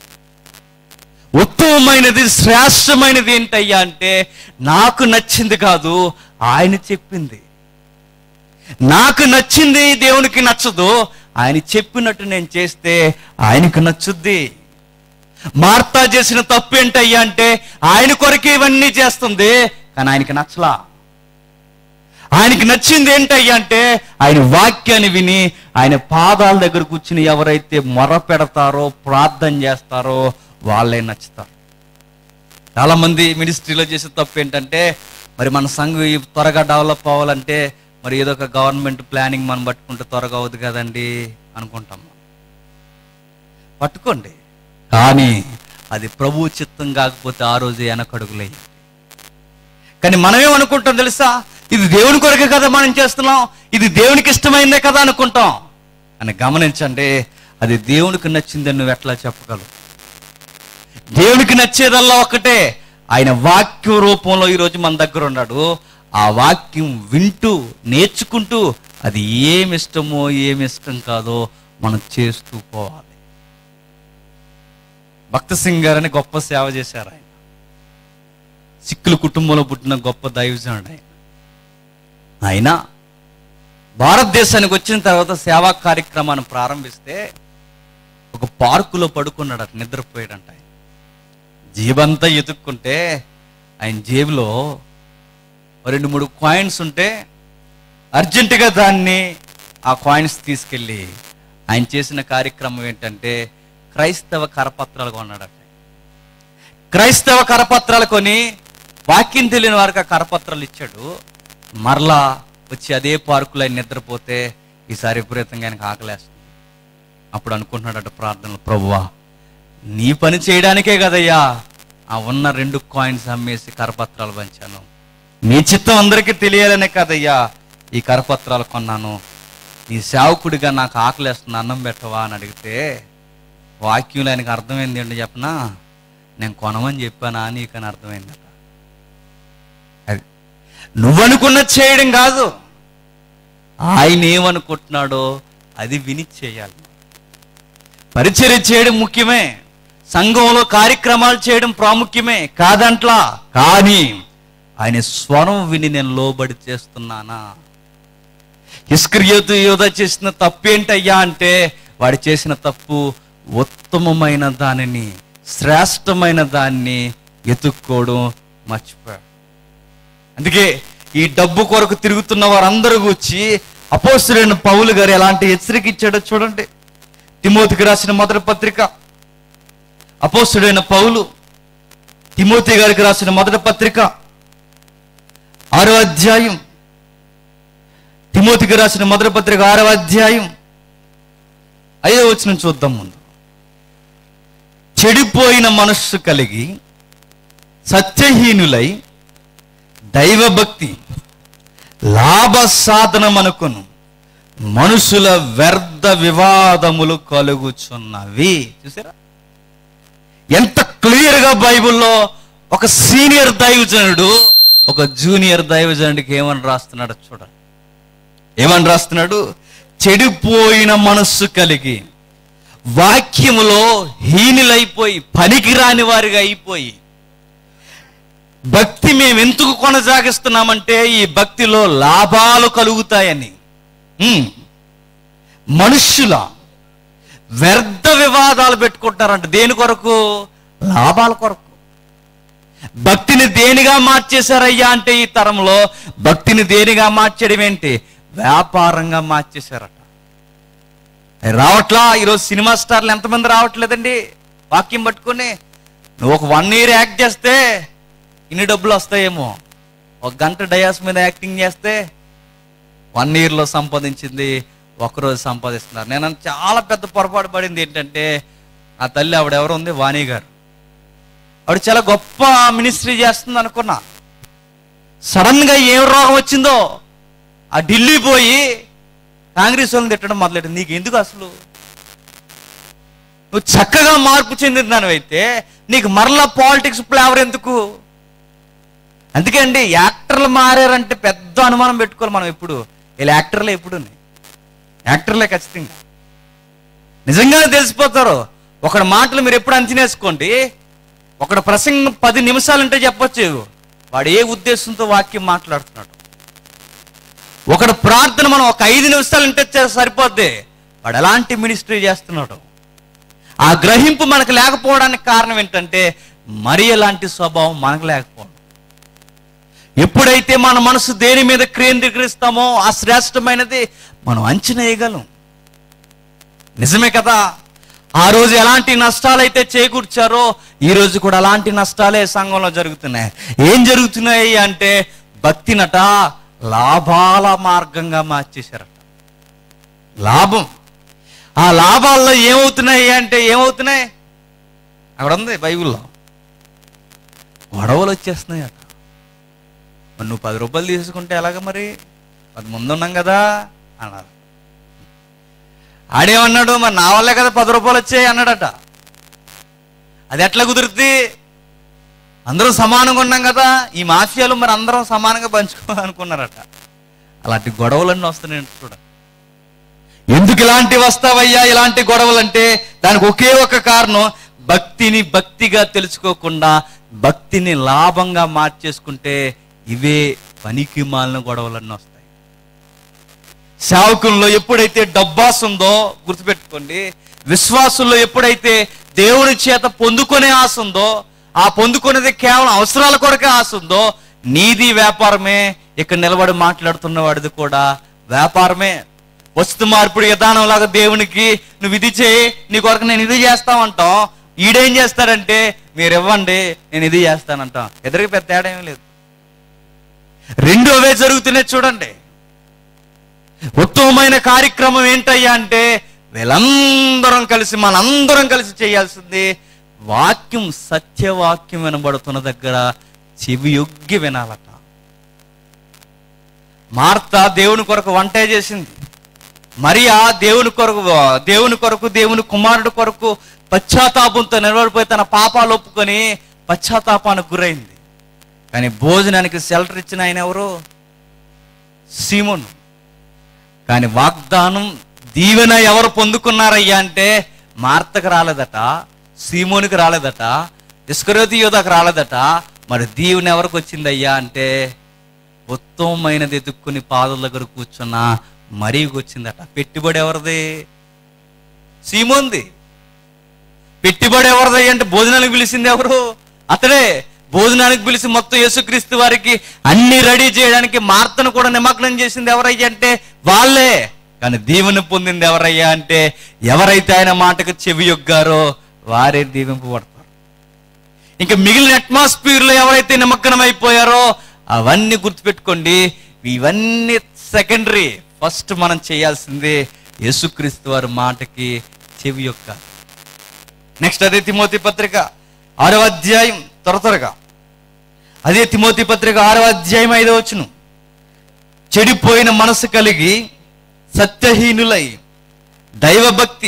ఉత్తమమైనది శ్రేష్టమైనది ఏంటయ్యా అంటే నాకు నచ్చింది కాదు ఆయన చెప్పింది నాకు నచ్చింది దేవునికి నచ్చదు ఆయన చెప్పినట్టు నేను చేస్తే ఆయనకు నచ్చుద్ది మార్తా చేసిన తప్పు ఏంటయ్యా అంటే ఆయన కొరకే ఇవన్నీ చేస్తుంది కానీ ఆయనకి నచ్చలా ఆయనకి నచ్చింది ఏంటయ్యా అంటే ఆయన వాక్యాన్ని విని ఆయన పాదాల దగ్గర కూర్చుని ఎవరైతే మొర పెడతారో ప్రార్థన చేస్తారో వాళ్ళే నచ్చుతారు చాలా మంది మినిస్ట్రీలో చేసే తప్పు ఏంటంటే మరి మన సంఘం ఈ త్వరగా డెవలప్ అవ్వాలంటే మరి ఏదో ఒక గవర్నమెంట్ ప్లానింగ్ మనం పట్టుకుంటే త్వరగా అవుతుంది కదండి అనుకుంటాం పట్టుకోండి కానీ అది ప్రభు చిత్తం కాకపోతే ఆ రోజు వెనకడుగులే కానీ మనం ఏమనుకుంటాం తెలుసా ఇది దేవుని కొరకే కదా మనం చేస్తున్నాం ఇది దేవునికి ఇష్టమైందే కదా అనుకుంటాం అని గమనించండి అది దేవునికి నచ్చిందని నువ్వు ఎట్లా చెప్పగలవు దేవునికి నచ్చేదల్లా ఒకటే ఆయన వాక్యం రూపంలో ఈరోజు మన దగ్గర ఉన్నాడు ఆ వాక్యం వింటూ నేర్చుకుంటూ అది ఏమి ఇష్టమో ఏమి ఇష్టం కాదో మనం చేస్తూ పోవాలి భక్త సింగ్ గారు అని గొప్ప సేవ చేశారు ఆయన సిక్కుల కుటుంబంలో పుట్టిన గొప్ప దైవజనుడు ఆయన ఆయన భారతదేశానికి వచ్చిన తర్వాత సేవా కార్యక్రమాన్ని ప్రారంభిస్తే ఒక పార్కులో పడుకున్నాడట నిద్రపోయాడంట ఆయన జేబంతా ఎతుక్కుంటే ఆయన జేబులో ఓ రెండు మూడు కాయిన్స్ ఉంటే అర్జెంటుగా దాన్ని ఆ కాయిన్స్ తీసుకెళ్ళి ఆయన చేసిన కార్యక్రమం ఏంటంటే క్రైస్తవ కరపత్రాలు కొన్నాడట క్రైస్తవ కరపత్రాలు కొని వాక్యం తెలియని వారికి ఆ కరపత్రాలు ఇచ్చాడు మరలా వచ్చి అదే పార్కులో ఆయన నిద్రపోతే ఈసారి విపరీతంగా ఆయనకు ఆకలేస్తుంది అప్పుడు అనుకుంటున్నాడట ప్రార్థనలు ప్రభువా నీ పని చేయడానికే కదయ్యా ఆ ఉన్న రెండు కాయిన్స్ అమ్మేసి కరపత్రాలు పంచాను నీ చిత్తం అందరికీ తెలియాలనే కదయ్యా ఈ కరపత్రాలు కొన్నాను నీ సేవకుడిగా నాకు ఆకలేస్తుంది అన్నం పెట్టవా అని అడిగితే వాక్యంలో ఆయనకు అర్థమైంది ఏంటి చెప్పనా నేను కొనమని చెప్పానా నీకని అర్థమైందట అది నువ్వనుకున్నది చేయడం కాదు ఆయన ఏమనుకుంటున్నాడో అది విని చేయాలి పరిచర్య చేయడం ముఖ్యమే సంఘంలో కార్యక్రమాలు చేయడం ప్రాముఖ్యమే కాదంట్లా కానీ ఆయన స్వరం విని నేను లోబడి చేస్తున్నానా ఇస్క్రియోతు యోధ చేసిన తప్పు ఏంటయ్యా అంటే వాడు చేసిన తప్పు ఉత్తమమైన దానిని శ్రేష్టమైన దాన్ని ఎతుక్కోవడం మర్చిపోయాడు అందుకే ఈ డబ్బు కొరకు తిరుగుతున్న వారందరూ వచ్చి అపోస్తులైన పౌలు గారు ఎలాంటి హెచ్చరిక ఇచ్చాడో చూడండి తిమోతికి రాసిన మొదటి పత్రిక అపోస్తుడైన పౌలు తిమోతి గారికి రాసిన మొదటి పత్రిక ఆరో అధ్యాయం తిమోతికి రాసిన మొదటి పత్రిక ఆరవ అధ్యాయం ఐదో వచ్చిన చూద్దాం ముందు చెడిపోయిన మనస్సు కలిగి సత్యహీనులై దైవభక్తి లాభ సాధనమనుకును మనుషుల వ్యర్థ వివాదములు కలుగుచున్నవి చూసారా ఎంత క్లియర్ గా బైబిల్లో ఒక సీనియర్ దైవజనుడు ఒక జూనియర్ దైవజనుడికి ఏమని రాస్తున్నాడో చూడండి ఏమని రాస్తున్నాడు చెడిపోయిన మనస్సు కలిగి వాక్యములో హీనులైపోయి పనికిరాని వారిగా అయిపోయి భక్తి మేము ఎందుకు కొనసాగిస్తున్నామంటే ఈ భక్తిలో లాభాలు కలుగుతాయని హ్మ్. మనుష్యుల వ్యర్థ వివాదాలు పెట్టుకుంటారంట దేని కొరకు లాభాల కొరకు భక్తిని దేనిగా మార్చేశారయ్యా అంటే ఈ తరంలో భక్తిని దేనిగా మార్చడం ఏంటి వ్యాపారంగా మార్చేశారట అయి రావట్లా ఈరోజు సినిమా స్టార్లు ఎంతమంది రావట్లేదండి వాక్యం పట్టుకొని నువ్వు ఒక వన్ ఇయర్ యాక్ట్ చేస్తే ఇన్ని డబ్బులు వస్తాయేమో ఒక గంట డయాస్ మీద యాక్టింగ్ చేస్తే వన్ ఇయర్లో సంపాదించింది ఒకరోజు సంపాదిస్తున్నారు నేను చాలా పెద్ద పొరపాటు పడింది ఏంటంటే ఆ తల్లి ఆవిడ ఎవరు ఉంది వాణి గారు ఆవిడ చాలా గొప్ప మినిస్ట్రీ చేస్తుంది అనుకున్నా సడన్ గా ఏం రోగం వచ్చిందో ఆ ఢిల్లీ పోయి కాంగ్రెస్ వాళ్ళని తిట్టడం మొదలెట్టింది నీకు ఎందుకు అసలు నువ్వు చక్కగా మార్పు చెందిన దానివైతే నీకు మరలా పాలిటిక్స్ ఫ్లేవర్ ఎందుకు అందుకే అండి యాక్టర్లు మారారంటే పెద్ద అనుమానం పెట్టుకోవాలి మనం ఎప్పుడు వీళ్ళు యాక్టర్లే ఎప్పుడు యాక్టర్లే ఖచ్చితంగా నిజంగానే తెలిసిపోతారు ఒకడి మాటలు మీరు ఎప్పుడు అంచనేసుకోండి ఒకడు ప్రసంగం పది నిమిషాలంటే చెప్పొచ్చు వాడు ఏ ఉద్దేశంతో వాక్యం మాట్లాడుతున్నాడు ఒకడు ప్రార్థన మనం ఒక ఐదు నిమిషాలు ఉంటే చే- సరిపోద్ది వాడు ఎలాంటి మినిస్ట్రీ చేస్తున్నాడు ఆ గ్రహింపు మనకు లేకపోవడానికి కారణం ఏంటంటే మరి ఎలాంటి స్వభావం మనకు లేకపోవడం ఎప్పుడైతే మన మనసు దేని మీద కేంద్రీకరిస్తామో ఆ శ్రేష్టమైనది మనం అంచనా వేయగలం నిజమే కదా ఆ రోజు ఎలాంటి నష్టాలైతే చేకూర్చారో ఈ రోజు కూడా అలాంటి నష్టాలే సంఘంలో జరుగుతున్నాయి ఏం జరుగుతున్నాయి అంటే భక్తినట లాభాల మార్గంగా మార్చేశారట లాభం ఆ లాభాల్లో ఏమవుతున్నాయి అంటే ఏమవుతున్నాయి అక్కడ ఉంది బైబిల్లో గొడవలు వచ్చేస్తున్నాయి అట మరి నువ్వు పది రూపాయలు తీసుకుంటే ఎలాగ మరి పది ముందు ఉన్నాం కదా అన్నారు ఆడేమన్నాడు మరి నా వల్లే కదా పది రూపాయలు వచ్చాయి అన్నాడట అది ఎట్లా కుదురుద్ది అందరూ సమానంగా ఉన్నాం కదా ఈ మాఫియాలు మరి అందరం సమానంగా పంచుకోవాలనుకున్నారట అలాంటి గొడవలన్నీ వస్తున్నాయి చూడ ఎందుకు ఇలాంటి వస్తావయ్యా ఇలాంటి గొడవలు అంటే దానికి ఒకే ఒక కారణం భక్తిని భక్తిగా తెలుసుకోకుండా భక్తిని లాభంగా మార్చేసుకుంటే ఇవే పనికి మాలిన గొడవలన్నీ వస్తాయి సేవకుల్లో ఎప్పుడైతే డబ్బాస్ ఉందో గుర్తుపెట్టుకోండి విశ్వాసుల్లో ఎప్పుడైతే దేవుని చేత పొందుకునే ఆశ ఉందో ఆ పొందుకునేది కేవలం అవసరాల కొరకే ఆశ ఉందో నీది వ్యాపారమే ఇక్కడ నిలబడి మాట్లాడుతున్న వాడిది కూడా వ్యాపారమే వస్తు మార్పిడి విధానం లాగా దేవునికి నువ్వు ఇది చేయి నీ కొరకు నేను ఇది చేస్తామంటాం ఈడేం చేస్తాడంటే మీరు ఇవ్వండి నేను ఇది చేస్తానంటాం ఎదురుకి పెద్ద తేడా ఏమీ లేదు రెండు అవే జరుగుతున్నాయి చూడండి ఉత్తమమైన కార్యక్రమం ఏంటయ్యా అంటే వీళ్ళందరం కలిసి మనందరం కలిసి చేయాల్సింది వాక్యం సత్యవాక్యం వినబడుతున్న దగ్గర చెవి యొగ్గి వినాలట మార్త దేవుని కొరకు వంటే చేసింది మరియా దేవుని కొరకు దేవుని కొరకు దేవుని కుమారుడు కొరకు పశ్చాత్తాపంతో నిలబడిపోయి తన పాపాలు ఒప్పుకొని పశ్చాత్తాపానికి గురైంది కానీ భోజనానికి షెల్టర్ ఇచ్చిన ఆయన ఎవరు సీమోను కానీ వాగ్దానం దీవెన ఎవరు పొందుకున్నారయ్యా అంటే మార్తకు రాలేదట సీమోనికి రాలేదట ఇస్కరోతి యోధకు రాలేదట మరి దీవెన ఎవరికి వచ్చిందయ్యా అంటే ఉత్తమమైనది ఎదుక్కుని పాదల దగ్గర కూర్చున్న మరీకి వచ్చిందట పెట్టుబడి ఎవరిది సీమోంది పెట్టుబడి ఎవరిది అంటే భోజనానికి పిలిచింది ఎవరు అతడే భోజనానికి పిలిచి మొత్తం యేసుక్రీస్తు వారికి అన్ని రెడీ చేయడానికి మార్తను కూడా నిమగ్నం చేసింది ఎవరయ్యా అంటే వాళ్ళే కానీ దీవెన పొందింది ఎవరయ్యా అంటే ఎవరైతే ఆయన మాటకు చెవి యొగ్గారో వారే దీవింపబడతారు ఇంకా మిగిలిన అట్మాస్ఫియర్ లో ఎవరైతే నిమగ్నం అయిపోయారో అవన్నీ గుర్తుపెట్టుకోండి ఇవన్నీ సెకండరీ ఫస్ట్ మనం చేయాల్సింది యేసుక్రీస్తు వారి మాటకి చెవి యొక్క నెక్స్ట్ అదే తిమోతి పత్రిక ఆరవ అధ్యాయం త్వర త్వరగా అదే తిమోతి పత్రిక ఆరవ అధ్యాయం ఐదవ వచ్చును చెడిపోయిన మనసు కలిగి సత్యహీనులై దైవభక్తి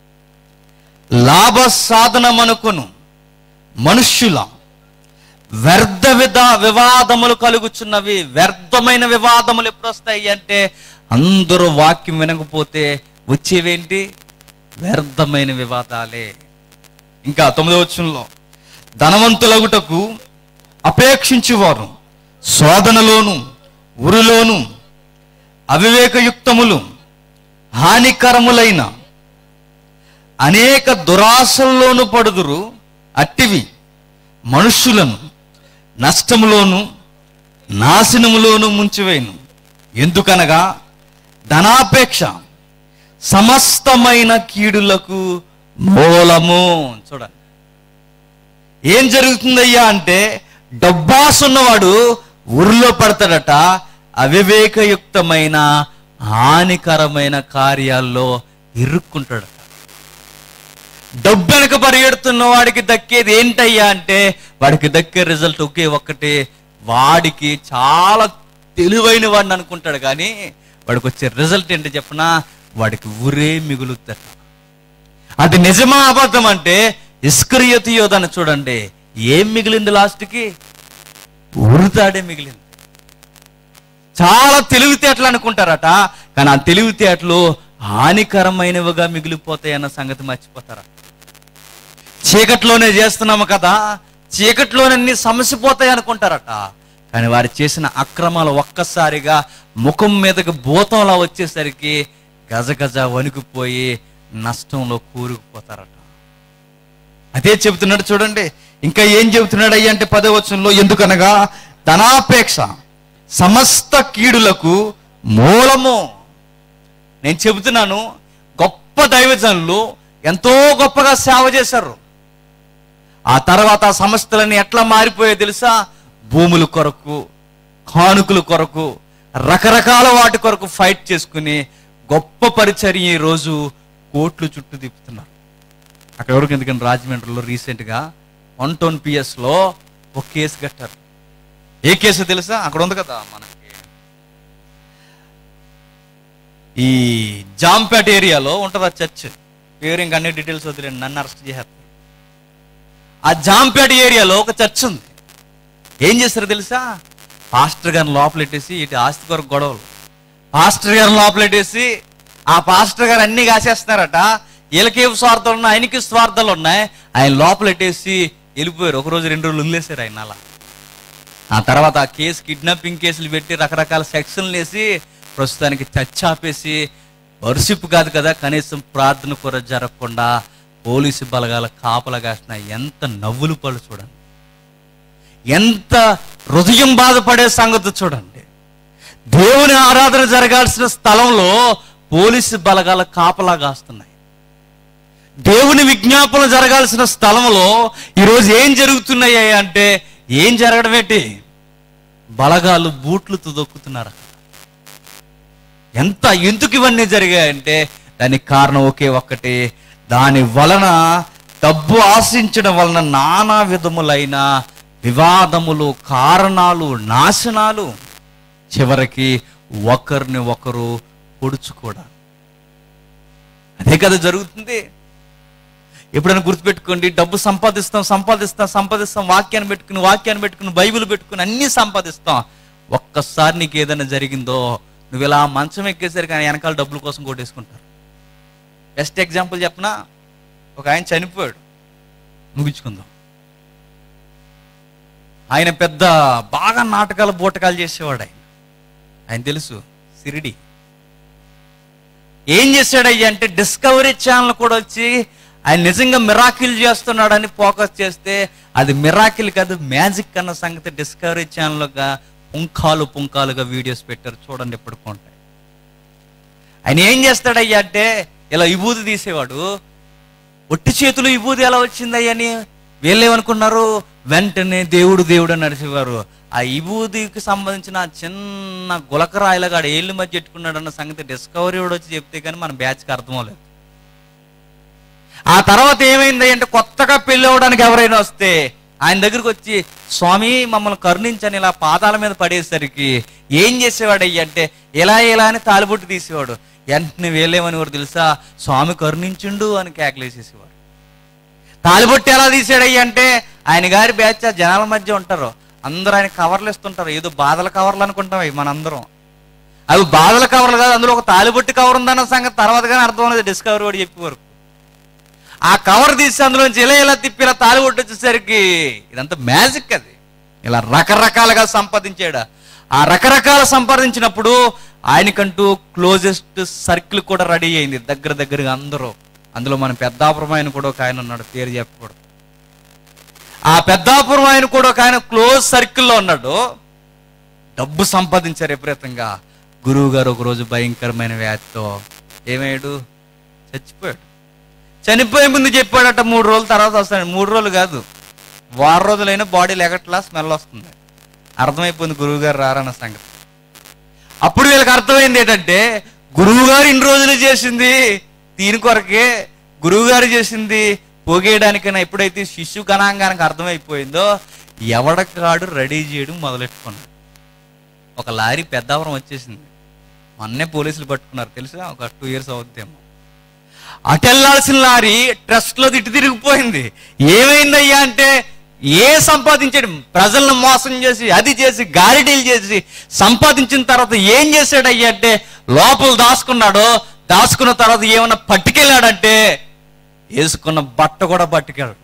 లాభ సాధనమనుకును మనుష్యుల వ్యర్థ విధ వివాదములు కలుగుచున్నవి వ్యర్థమైన వివాదములు ఎప్పుడు వస్తాయి అంటే అందరూ వాక్యం వినకపోతే వచ్చేవేంటి వ్యర్థమైన వివాదాలే ఇంకా తొమ్మిదవ వచనంలో ధనవంతులగుటకు అపేక్షించువారు శోధనలోను ఉరిలోను అవివేకయుక్తములు హానికరములైన అనేక దురాశల్లోను పడుదురు అట్టివి మనుష్యులను నష్టములోను నాశనములోను ముంచివేయను ఎందుకనగా ధనాపేక్ష సమస్తమైన కీడులకు మూలము చూడండి ఏం జరుగుతుందయ్యా అంటే డబ్బాస్ ఉన్నవాడు ఊరిలో పడతాడట అవివేకయుక్తమైన హానికరమైన కార్యాల్లో ఇరుక్కుంటాడట డబ్బు వెనక పరిగెడుతున్న వాడికి దక్కేది ఏంటయ్యా అంటే వాడికి దక్కే రిజల్ట్ ఒకే ఒక్కటే వాడికి చాలా తెలివైన వాడిని అనుకుంటాడు కానీ వాడికి వచ్చే రిజల్ట్ ఏంటి చెప్పనా వాడికి ఊరే మిగులుద్దట అది నిజమా అబద్ధం అంటే ఇస్కరియతి యోధన చూడండి ఏం మిగిలింది లాస్ట్కి ఉరుతాడే మిగిలింది చాలా తెలివితేటలు అనుకుంటారట కానీ ఆ తెలివితేటలు హానికరమైనవిగా మిగిలిపోతాయి అన్న సంగతి మర్చిపోతారా చీకట్లోనే చేస్తున్నాము కదా చీకట్లోనే అన్ని సమసిపోతాయి అనుకుంటారట కానీ వారు చేసిన అక్రమాలు ఒక్కసారిగా ముఖం మీదకి భూతంలా వచ్చేసరికి గజగజ వణికిపోయి నష్టంలో కూరుకుపోతారట అదే చెబుతున్నాడు చూడండి ఇంకా ఏం చెబుతున్నాడు అయ్యి అంటే పదవచనంలో ఎందుకనగా ధనాపేక్ష సమస్త కీడులకు మూలము నేను చెబుతున్నాను గొప్ప దైవజనులు ఎంతో గొప్పగా సేవ చేశారు ఆ తర్వాత ఆ సంస్థలన్నీ ఎట్లా మారిపోయాయో తెలుసా భూముల కొరకు కానుకల కొరకు రకరకాల వాటి కొరకు ఫైట్ చేసుకుని గొప్ప పరిచర్య ఈ రోజు కోట్లు చుట్టూ తిప్పుతున్నారు అక్కడ ఎవరికి ఎందుకంటే రాజమండ్రిలో రీసెంట్గా వన్ టౌన్ పిఎస్లో ఒక కేసు కట్టారు ఏ కేసు తెలుసా అక్కడ ఉంది కదా మనకి ఈ జాంపేట ఏరియాలో ఉంటుంది ఆ చర్చ్ పేరు ఇంకా అన్ని డీటెయిల్స్ వదిలేండి నన్ను అరెస్ట్ చేస్తారు ఆ జాంపేట ఏరియాలో ఒక చర్చ్ ఉంది ఏం చేస్తారు తెలుసా పాస్టర్ గారిని లోపలెట్టేసి ఇటు ఆస్తి కొరకు గొడవలు పాస్టర్ గారిని లోపలెట్టేసి ఆ పాస్టర్ గారు అన్ని కాసేస్తున్నారట వీళ్ళకి ఏం స్వార్థాలు ఉన్నాయి ఆయనకి స్వార్థాలు ఉన్నాయి ఆయన లోపలెట్టేసి వెళ్ళిపోయారు ఒక రోజు రెండు రోజులు వదిలేశారు ఆయన అలా ఆ తర్వాత ఆ కేసు కిడ్నాపింగ్ కేసులు పెట్టి రకరకాల సెక్షన్లు వేసి ప్రస్తుతానికి చర్చ ఆపేసి వర్షిప్ కాదు కదా కనీసం ప్రార్థన కూడా జరగకుండా పోలీసు బలగాల కాపలా కాసిన ఎంత నవ్వులు పళ్ళు చూడండి ఎంత హృదయం బాధపడే సంగతి చూడండి దేవుని ఆరాధన జరగాల్సిన స్థలంలో పోలీసు బలగాల కాపలా కాస్తున్నాయి దేవుని విజ్ఞాపన జరగాల్సిన స్థలంలో ఈరోజు ఏం జరుగుతున్నాయి అంటే ఏం జరగడం ఏంటి బలగాలు బూట్లతో దొక్కుతున్నారు అక్కడ. ఎంత ఎందుకు ఇవన్నీ జరిగాయంటే దానికి కారణం ఒకే ఒక్కటి దాని వలన డబ్బు ఆశించడం వలన నానా విధములైన వివాదములు కారణాలు నాశనాలు చివరికి ఒకరిని ఒకరు పొడుచుకోవడం అదే కదా జరుగుతుంది ఎప్పుడైనా గుర్తుపెట్టుకోండి డబ్బు సంపాదిస్తాం సంపాదిస్తాం సంపాదిస్తాం వాక్యాన్ని పెట్టుకుని వాక్యాన్ని పెట్టుకుని బైబిల్ పెట్టుకుని అన్ని సంపాదిస్తాం ఒక్కసారి నీకు ఏదైనా జరిగిందో నువ్వు ఇలా మంచం ఎక్కేసరికి ఆయన వెనకాల డబ్బుల కోసం కొట్టేసుకుంటారు బెస్ట్ ఎగ్జాంపుల్ చెప్పనా ఒక ఆయన చనిపోయాడు ముగించుకుందాం ఆయన పెద్ద బాగా నాటకాలు బూటకాలు చేసేవాడు ఆయన ఆయన తెలుసు సిరిడి ఏం చేశాడయ్యా అంటే డిస్కవరీ ఛానల్ కూడా వచ్చి ఆయన నిజంగా మిరాకిల్ చేస్తున్నాడని ఫోకస్ చేస్తే అది మిరాకిల్ కాదు మ్యాజిక్ అన్న సంగతి డిస్కవరీ ఛానల్గా పుంఖాలు పుంఖాలుగా వీడియోస్ పెట్టారు చూడండి ఎప్పటికుంటాయి ఆయన ఏం చేస్తాడయ్యా అంటే ఇలా విభూతి తీసేవాడు ఒట్టి చేతులు విభూతి ఎలా వచ్చిందయ్యని వీళ్ళేమనుకున్నారు వెంటనే దేవుడు దేవుడు అని నడిచేవారు ఆ విభూతికి సంబంధించిన ఆ చిన్న గులకరాయిలగాడు ఏళ్ళు మధ్య పెట్టుకున్నాడు అన్న సంగతి డిస్కవరీ వాడు వచ్చి చెప్తే కానీ మన బ్యాచ్కి అర్థం అవ్వలేదు ఆ తర్వాత ఏమైంది అంటే కొత్తగా పెళ్లి అవ్వడానికి ఎవరైనా వస్తే ఆయన దగ్గరికి వచ్చి స్వామి మమ్మల్ని కరుణించని ఇలా పాదాల మీద పడేసరికి ఏం చేసేవాడు అయ్యి అంటే ఇలా ఇలా అని తాలిబొట్టు తీసేవాడు వెంటనే వేలేమని కూడా తెలుసా స్వామి కరుణించుండు అని కేకలేసేసేవాడు తాలిబొట్టు ఎలా తీసాడయ్యి అంటే ఆయన గారి బ్యాచ్ ఆ జనాల మధ్య ఉంటారు అందరూ ఆయన కవర్లు ఇస్తుంటారు ఏదో బాధల కవర్లు అనుకుంటాం అవి మనందరం అవి బాధల కవర్లు కాదు అందులో ఒక తాలిబొట్టు కవర్ ఉందన్న సంగతి తర్వాత కానీ అర్థం అనేది డిస్కవరీ వాడు చెప్పే వరకు ఆ కవర్ తీసి అందులోంచి ఇలా ఇలా తిప్పి ఇలా తాలి వచ్చేసరికి ఇదంతా మ్యాజిక్ అది ఇలా రకరకాలుగా సంపాదించాడు ఆ రకరకాల సంపాదించినప్పుడు ఆయనకంటూ క్లోజెస్ట్ సర్కిల్ కూడా రెడీ అయింది దగ్గర దగ్గరగా అందరూ అందులో మన పెద్దాపురం ఆయన కూడా ఒక ఆయన ఉన్నాడు పేరు చెప్పకూడదు ఆ పెద్దాపురం ఆయన కూడా ఒక ఆయన క్లోజ్ సర్కిల్లో ఉన్నాడు డబ్బు సంపాదించారు విపరీతంగా గురువు గారు ఒక రోజు భయంకరమైన వ్యాధితో ఏమయ్యాడు చచ్చిపోయాడు చనిపోయే ముందు చెప్పాడట మూడు రోజుల తర్వాత వస్తాడు మూడు రోజులు కాదు వారం రోజులైనా బాడీ లెగట్లా స్మెల్ వస్తుంది అర్థమైపోయింది గురువు గారు రారన్న సంగతి అప్పుడు వీళ్ళకి అర్థమైంది ఏంటంటే గురువు గారు ఇన్ని రోజులు చేసింది దీని కొరకే గురువు గారు చేసింది పోగేయడానికైనా ఎప్పుడైతే శిశు గణాంగానికి అర్థమైపోయిందో ఎవడకాడు రెడీ చేయడం మొదలెట్టుకున్నాడు ఒక లారీ పెద్దాపురం వచ్చేసింది మొన్నే పోలీసులు పట్టుకున్నారు తెలుసా ఒక టూ ఇయర్స్ అవుద్దేమో అటెళ్లాల్సిన లారీ ట్రస్ట్ లో ఇటు తిరిగిపోయింది ఏమైందయ్యా అంటే ఏ సంపాదించాడు ప్రజలను మోసం చేసి అది చేసి గారిడీలు చేసి సంపాదించిన తర్వాత ఏం చేశాడు అయ్యా అంటే లోపల దాచుకున్నాడు దాచుకున్న తర్వాత ఏమన్నా పట్టుకెళ్ళాడంటే వేసుకున్న బట్ట కూడా పట్టుకెళ్ళాడు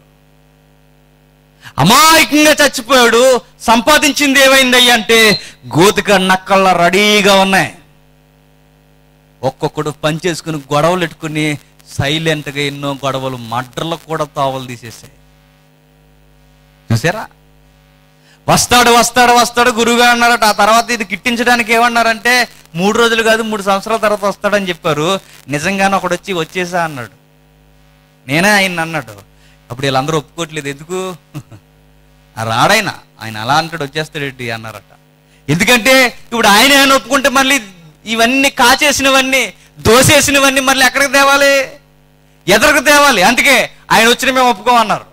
అమాయకంగా చచ్చిపోయాడు సంపాదించింది ఏమైంది అంటే గోతిక నక్కల్లా రెడీగా ఉన్నాయి ఒక్కొక్కడు పనిచేసుకుని గొడవలు పెట్టుకుని సైలెంట్గా ఎన్నో గొడవలు మడ్రలకు కూడా తావలు తీసేసాయి చూసారా వస్తాడు వస్తాడు వస్తాడు గురువుగా అన్నారట ఆ తర్వాత ఇది కిట్టించడానికి ఏమన్నారంటే మూడు రోజులు కాదు మూడు సంవత్సరాల తర్వాత వస్తాడని చెప్పారు నిజంగానే ఒకడు వచ్చి వచ్చేసా అన్నాడు నేనే ఆయన అన్నాడు అప్పుడు వీళ్ళందరూ ఒప్పుకోవట్లేదు ఎందుకు ఆ రాడాయన ఆయన అలా అంటాడు వచ్చేస్తాడేంటి అన్నారట ఎందుకంటే ఇప్పుడు ఆయన ఆయన ఒప్పుకుంటే మళ్ళీ ఇవన్నీ కాచేసినవన్నీ దోసేసినవన్నీ మళ్ళీ ఎక్కడికి తేవాలి ఎదరికి తేవాలి అందుకే ఆయన వచ్చిన మేము ఒప్పుకోమన్నారు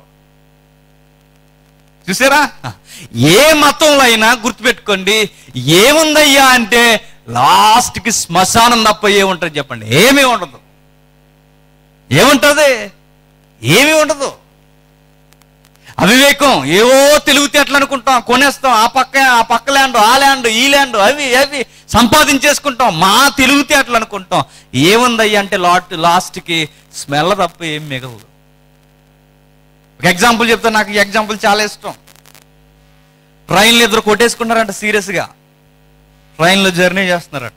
చూసారా ఏ మతంలో అయినా గుర్తుపెట్టుకోండి ఏముందయ్యా అంటే లాస్ట్కి శ్మశానం తప్ప ఏముంటుంది చెప్పండి ఏమీ ఉండదు ఏముంటుంది ఏమీ ఉండదు అవివేకం ఏవో తెలివితేటలు అనుకుంటాం కొనేస్తాం ఆ పక్క ఆ పక్క ల్యాండ్ ఆ ల్యాండ్ ఈ ల్యాండ్ అవి అవి సంపాదించేసుకుంటాం మా తెలివితేటలు అనుకుంటాం ఏముందయ్యా అంటే లాట్ లాస్ట్కి స్మెల్ తప్ప ఏం మిగలదు ఒక ఎగ్జాంపుల్ చెప్తా నాకు ఈ ఎగ్జాంపుల్ చాలా ఇష్టం ట్రైన్లో ఇద్దరు కొట్టేసుకున్నారంట సీరియస్గా ట్రైన్లో జర్నీ చేస్తున్నారట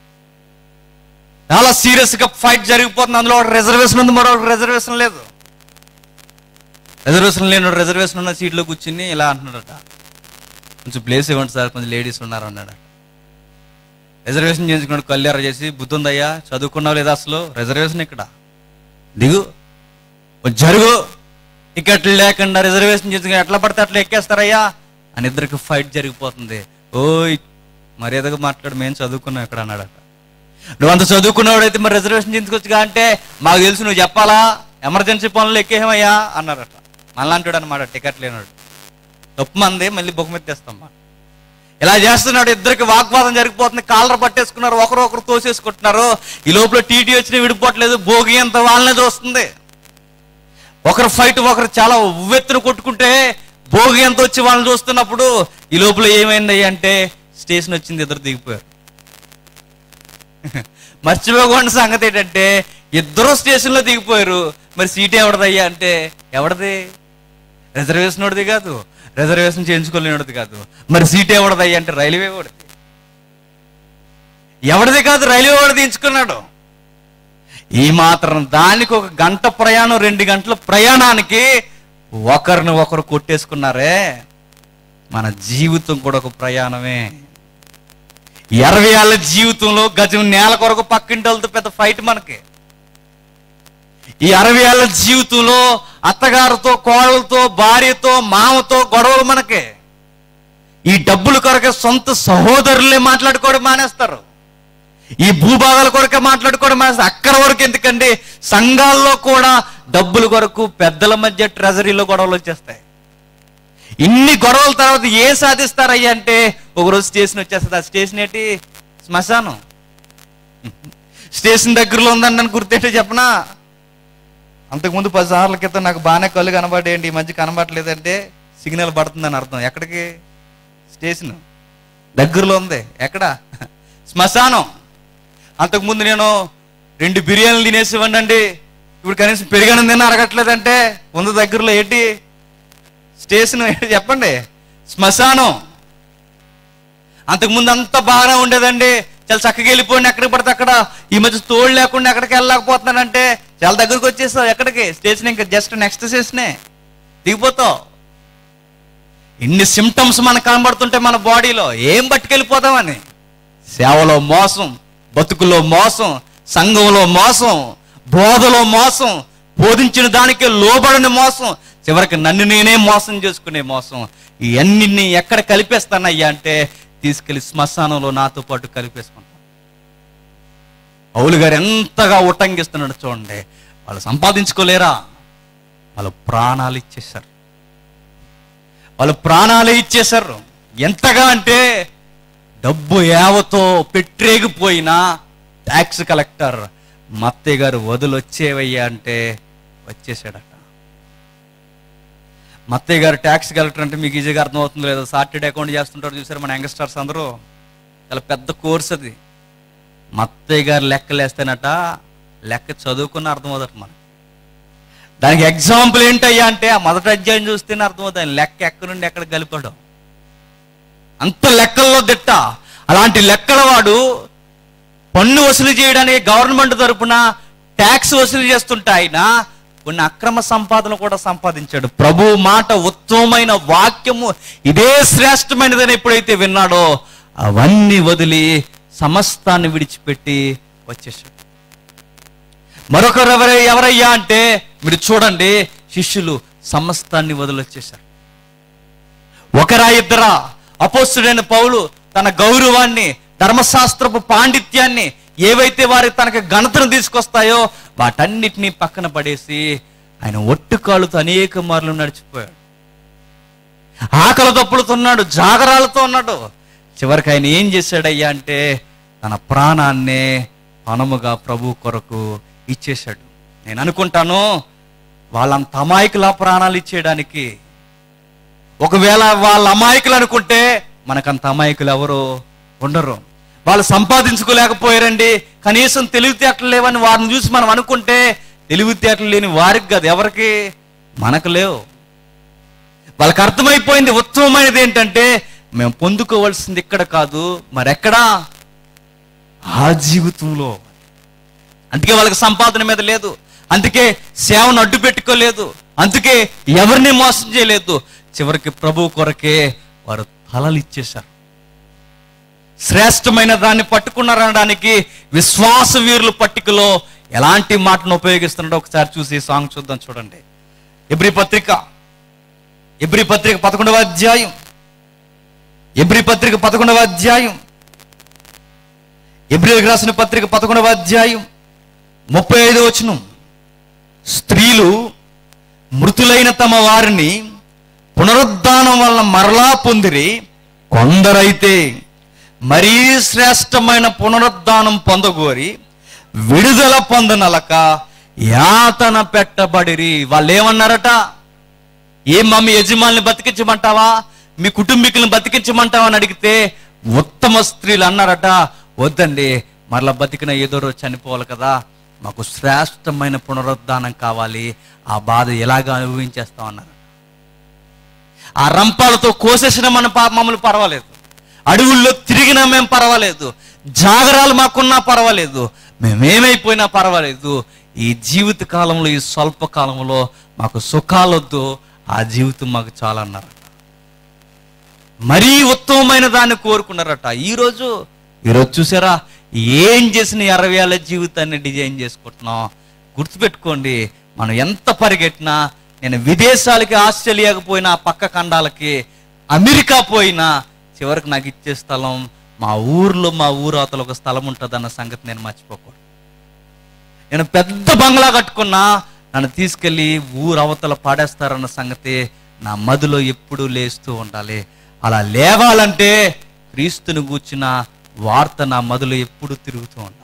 చాలా సీరియస్గా ఫైట్ జరిగిపోతుంది అందులో ఒక రిజర్వేషన్ ఉంది మరొక రిజర్వేషన్ లేదు రిజర్వేషన్ లేని రిజర్వేషన్ ఉన్న సీట్లో కూర్చుని ఇలా అంటున్నాడట కొంచెం ప్లేస్ ఇవ్వండి సార్ కొంచెం లేడీస్ ఉన్నారు అన్నాడట రిజర్వేషన్ చేయించుకున్నాడు కళ్యాణ చేసి బుద్ధి ఉందయ్యా చదువుకున్నావు లేదా అసలు రిజర్వేషన్ ఇక్కడ దిగు కొంచెం జరుగు టికెట్లు లేకుండా రిజర్వేషన్ చేసుకుని ఎట్లా పడితే అట్లా ఎక్కేస్తారయ్యా అని ఇద్దరికి ఫైట్ జరిగిపోతుంది ఓయ్ మర్యాదగా మాట్లాడు మేము చదువుకున్నాం ఇక్కడ అన్నాడట నువ్వు అంత చదువుకున్నవాడైతే మరి రిజర్వేషన్ చేయించుకోవచ్చుగా అంటే మాకు తెలుసు నువ్వు చెప్పాలా ఎమర్జెన్సీ పనులు ఎక్కేమయ్యా అన్నారట మళ్ళా అంటాడు అనమాట టికెట్ లేనాడు తప్పు మంది మళ్ళీ బొక్క మీద తెస్తాం మాట. ఇలా చేస్తున్నాడు ఇద్దరికి వాగ్వాదం జరిగిపోతుంది కాలర్ పట్టేసుకున్నారు ఒకరు ఒకరు తోసేసుకుంటున్నారు ఈ లోపల టీటీ వచ్చిన విడిపోవట్లేదు భోగి అంత వాళ్ళనే చూస్తుంది ఒకరు ఫైట్ ఒకరు చాలా ఉవ్వెత్తున కొట్టుకుంటే భోగి ఎంత వచ్చి వాళ్ళని చూస్తున్నప్పుడు ఈ లోపల ఏమైంది అంటే స్టేషన్ వచ్చింది ఇద్దరు దిగిపోయారు మర్చిపోకుండా సంగతి ఏంటంటే ఇద్దరు స్టేషన్లో దిగిపోయారు మరి సీట్ ఎవరిదయ్యా అంటే ఎవరిది రిజర్వేషన్ వాడిది కాదు రిజర్వేషన్ చేయించుకోలేనిది కాదు మరి సీట్ ఎవరిదయ్యా అంటే రైల్వే వాడిది ఎవరిది కాదు రైల్వే వాడిది ఎంచుకున్నాడు ఈ మాత్రం దానికి ఒక గంట ప్రయాణం రెండు గంటల ప్రయాణానికి ఒకరిని ఒకరు కొట్టేసుకున్నారే మన జీవితం కూడా ఒక ప్రయాణమే ఇరవై ఏళ్ళ జీవితంలో గజం నేల కొరకు పక్కింటి వాళ్ళతో పెద్ద ఫైట్ మనకి ఈ అరవై ఏళ్ళ జీవితంలో అత్తగారితో కోడలతో భార్యతో మామతో గొడవలు మనకి ఈ డబ్బుల కొరకే సొంత సహోదరులే మాట్లాడుకోవడం మానేస్తారు ఈ భూభాగాల కొరకే మాట్లాడుకోవడం మానేస్తారు అక్కడ వరకు ఎందుకండి సంఘాల్లో కూడా డబ్బుల కొరకు పెద్దల మధ్య ట్రెజరీలో గొడవలు వచ్చేస్తాయి ఇన్ని గొడవల తర్వాత ఏం సాధిస్తారయ్యా అంటే ఒకరోజు స్టేషన్ వచ్చేస్తుంది ఆ స్టేషన్ ఏంటి శ్మశానం స్టేషన్ దగ్గరలో ఉందండి అని గుర్తేంటో చెప్పనా అంతకుముందు పది సార్ల క్రితం నాకు బాగానే కళ్ళు కనబడేయండి ఈ మధ్య కనబడలేదంటే సిగ్నల్ పడుతుందని అర్థం ఎక్కడికి స్టేషన్ దగ్గరలో ఉంది ఎక్కడ శ్మశానం అంతకుముందు నేను రెండు బిర్యానీలు తినేసి ఇవ్వండి ఇప్పుడు కనీసం పెరిగాను తిన్న అరగట్లేదంటే ఉంది దగ్గరలో ఏంటి స్టేషన్ ఏంటి చెప్పండి శ్మశానం అంతకుముందు అంతా బాగానే ఉండేదండి చాలా చక్కగా వెళ్ళిపోండి ఎక్కడికి పడితే అక్కడ ఈ మధ్య తోడు లేకుండా ఎక్కడికి వెళ్ళలేకపోతున్నానంటే చాలా దగ్గరకు వచ్చేస్తావు ఎక్కడికి స్టేషన్ ఇంకా జస్ట్ నెక్స్ట్ స్టేషనే దిగిపోతావు ఇన్ని సిమ్టమ్స్ మనకు కనబడుతుంటే మన బాడీలో ఏం పట్టుకెళ్ళిపోతామని సేవలో మోసం బతుకులో మోసం సంఘంలో మోసం బోధలో మోసం బోధించిన దానికి లోబడిన మోసం చివరికి నన్ను నేనే మోసం చేసుకునే మోసం ఇవన్నీ ఎక్కడ కలిపేస్తానయ్యా అంటే తీసుకెళ్లి శ్మశానంలో నాతో పాటు కలిపేసుకుంటాను పౌలు గారు ఎంతగా ఉటంగిస్తున్నాడు చూడండి వాళ్ళు సంపాదించుకోలేరా వాళ్ళు ప్రాణాలు ఇచ్చేశారు వాళ్ళు ప్రాణాలే ఇచ్చేశారు ఎంతగా అంటే డబ్బు యావతో పెట్టరేగిపోయినా ట్యాక్స్ కలెక్టర్ మత్తయ్య గారు వదిలొచ్చేవయ్యా అంటే వచ్చేసాడట మా అత్తయ్య గారు ట్యాక్స్ కలెక్టర్ అంటే మీకు ఈజీగా అర్థమవుతుందో లేదో సార్టెడ్ అకౌంట్ చేస్తుంటారు చూసారు మన యంగ్స్టర్స్ అందరూ చాలా పెద్ద కోర్స్ అది మా అత్తయ్య గారు లెక్కలు వేస్తేనట లెక్క చదువుకున్న అర్థమవుతాడు మనకి దానికి ఎగ్జాంపుల్ ఏంటయ్యా అంటే ఆ మొదటి అధ్యాయం చూస్తేనే అర్థమవుతుంది లెక్క ఎక్కడి నుండి ఎక్కడ కలిపాడు అంత లెక్కల్లో దిట్ట అలాంటి లెక్కల వాడు పన్ను వసూలు చేయడానికి గవర్నమెంట్ తరపున ట్యాక్స్ వసూలు చేస్తుంటే ఆయన కొన్ని అక్రమ సంపాదన కూడా సంపాదించాడు ప్రభు మాట ఉత్తమమైన వాక్యము ఇదే శ్రేష్టమైనదని ఎప్పుడైతే విన్నాడో అవన్నీ వదిలి సమస్తాన్ని విడిచిపెట్టి వచ్చేసాడు మరొకరు ఎవరై ఎవరయ్యా అంటే మీరు చూడండి శిష్యులు సమస్తాన్ని వదిలొచ్చేశారు ఒకరా ఇద్దరా అపోస్తుడైన పౌలు తన గౌరవాన్ని ధర్మశాస్త్రపు పాండిత్యాన్ని ఏవైతే వారి తనకి ఘనతను తీసుకొస్తాయో వాటన్నిటినీ పక్కన పడేసి ఆయన ఒట్టు కాళ్ళతో అనేక మార్లు నడిచిపోయాడు ఆకలి తప్పులుతున్నాడు జాగరాలతో ఉన్నాడు చివరికి ఆయన ఏం చేశాడయ్యా అంటే తన ప్రాణాన్నే పణముగా ప్రభు కొరకు ఇచ్చేశాడు నేను అనుకుంటాను వాళ్ళంత అమాయకుల ప్రాణాలు ఇచ్చేయడానికి ఒకవేళ వాళ్ళ అమాయకులు అనుకుంటే మనకంత అమాయకులు ఎవరు ఉండరు వాళ్ళు సంపాదించుకోలేకపోయారండి కనీసం తెలివితేటలు లేవని వారిని చూసి మనం అనుకుంటే తెలివితేటలు లేని వారికి కాదు ఎవరికి మనకు లేవు వాళ్ళకి అర్థమైపోయింది ఉత్తమమైనది ఏంటంటే మేము పొందుకోవాల్సింది ఇక్కడ కాదు మరెక్కడా ఆ జీవితంలో అందుకే వాళ్ళకి సంపాదన మీద లేదు అందుకే సేవను అడ్డు పెట్టుకోలేదు అందుకే ఎవరిని మోసం చేయలేదు చివరికి ప్రభు కొరకే వారు తలలు ఇచ్చేశారు శ్రేష్టమైన దాన్ని పట్టుకున్నారనడానికి విశ్వాస వీరుల పట్టికలో ఎలాంటి మాటను ఉపయోగిస్తున్నాడో ఒకసారి చూసి ఈ సాంగ్ చూద్దాం చూడండి ఎబ్రి పత్రిక ఎబ్రి పత్రిక పదకొండవ అధ్యాయం ఎబ్రి పత్రిక పదకొండవ అధ్యాయం ఎబ్రిలకు రాసిన పత్రిక పదకొండవ అధ్యాయం ముప్పై ఐదు వచనం స్త్రీలు మృతులైన తమ వారిని పునరుద్ధానం వలన మరలా పొందిరి కొందరైతే మరీ శ్రేష్టమైన పునరుద్ధానం పొందగోరి విడుదల పొందనలక యాతన పెట్టబడిరి వాళ్ళు ఏమన్నారట ఏం మమ్మీ యజమాని బతికించమంటావా మీ కుటుంబీకులను బతికించమంటావా అని అడిగితే ఉత్తమ స్త్రీలు అన్నారట వద్దండి మరలా బతికిన ఏదో రోజు చనిపోవాలి కదా మాకు శ్రేష్టమైన పునరుద్ధానం కావాలి ఆ బాధ ఎలాగ అనుభవించేస్తాం అన్నారు ఆ రంపాలతో కోసేసిన మన పా మమ్మల్ని పర్వాలేదు అడవుల్లో తిరిగినా మేము పర్వాలేదు జాగరాలు మాకున్నా పర్వాలేదు మేమేమైపోయినా పర్వాలేదు ఈ జీవిత కాలంలో ఈ స్వల్ప కాలంలో మాకు సుఖాలొద్దు ఆ జీవితం మాకు చాలా అన్నారు మరీ ఉత్తమమైన దాన్ని కోరుకున్నారట ఈరోజు ఈరోజు చూసారా ఏం చేసిన అరవై ఏళ్ళ జీవితాన్ని డిజైన్ చేసుకుంటున్నాం గుర్తుపెట్టుకోండి మనం ఎంత పరిగెట్టినా నేను విదేశాలకి ఆస్ట్రేలియాకి పోయినా పక్క ఖండాలకి అమెరికా పోయినా చివరికి నాకు ఇచ్చే స్థలం మా ఊర్లో మా ఊరు అవతల ఒక స్థలం ఉంటుంది అన్న సంగతి నేను మర్చిపోకూడదు నేను పెద్ద బంగ్లా కట్టుకున్నా నన్ను తీసుకెళ్ళి ఊరు అవతల పాడేస్తారన్న సంగతి నా మదిలో ఎప్పుడూ లేస్తూ ఉండాలి అలా లేవాలంటే క్రీస్తుని కూర్చున్న వార్త నా మదిలో ఎప్పుడు తిరుగుతూ ఉండాలి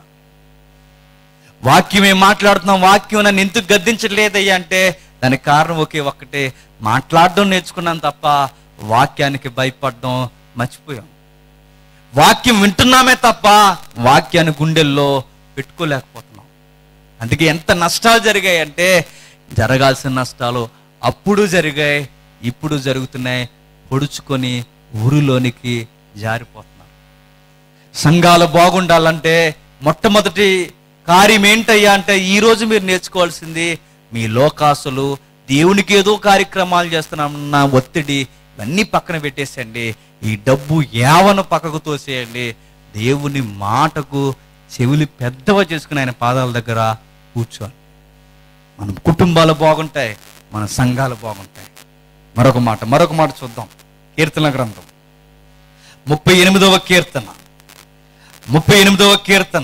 వాక్యం ఏం మాట్లాడుతున్నాం వాక్యం నన్ను ఎందుకు గద్దించలేదయ్యా అంటే దానికి కారణం ఒకే ఒక్కటే మాట్లాడడం నేర్చుకున్నాను తప్ప వాక్యానికి భయపడడం మర్చిపోయాం వాక్యం వింటున్నామే తప్ప వాక్యాన్ని గుండెల్లో పెట్టుకోలేకపోతున్నాం అందుకే ఎంత నష్టాలు జరిగాయి అంటే జరగాల్సిన నష్టాలు అప్పుడు జరిగాయి ఇప్పుడు జరుగుతున్నాయి పొడుచుకొని ఊరిలోనికి జారిపోతున్నారు సంఘాలు బాగుండాలంటే మొట్టమొదటి కార్యం ఏంటయ్యా అంటే ఈ రోజు మీరు నేర్చుకోవాల్సింది మీ లోకాసులు దేవునికి ఏదో కార్యక్రమాలు చేస్తున్నామన్న ఒత్తిడి ఇవన్నీ పక్కన పెట్టేసేయండి ఈ డబ్బు యావను పక్కకు తోసేయండి దేవుని మాటకు చెవులు పెద్దవ చేసుకుని ఆయన పాదాల దగ్గర కూర్చోవాలి మన కుటుంబాలు బాగుంటాయి మన సంఘాలు బాగుంటాయి మరొక మాట మరొక మాట చూద్దాం కీర్తన గ్రంథం ముప్పై ఎనిమిదవ కీర్తన ముప్పై ఎనిమిదవ కీర్తన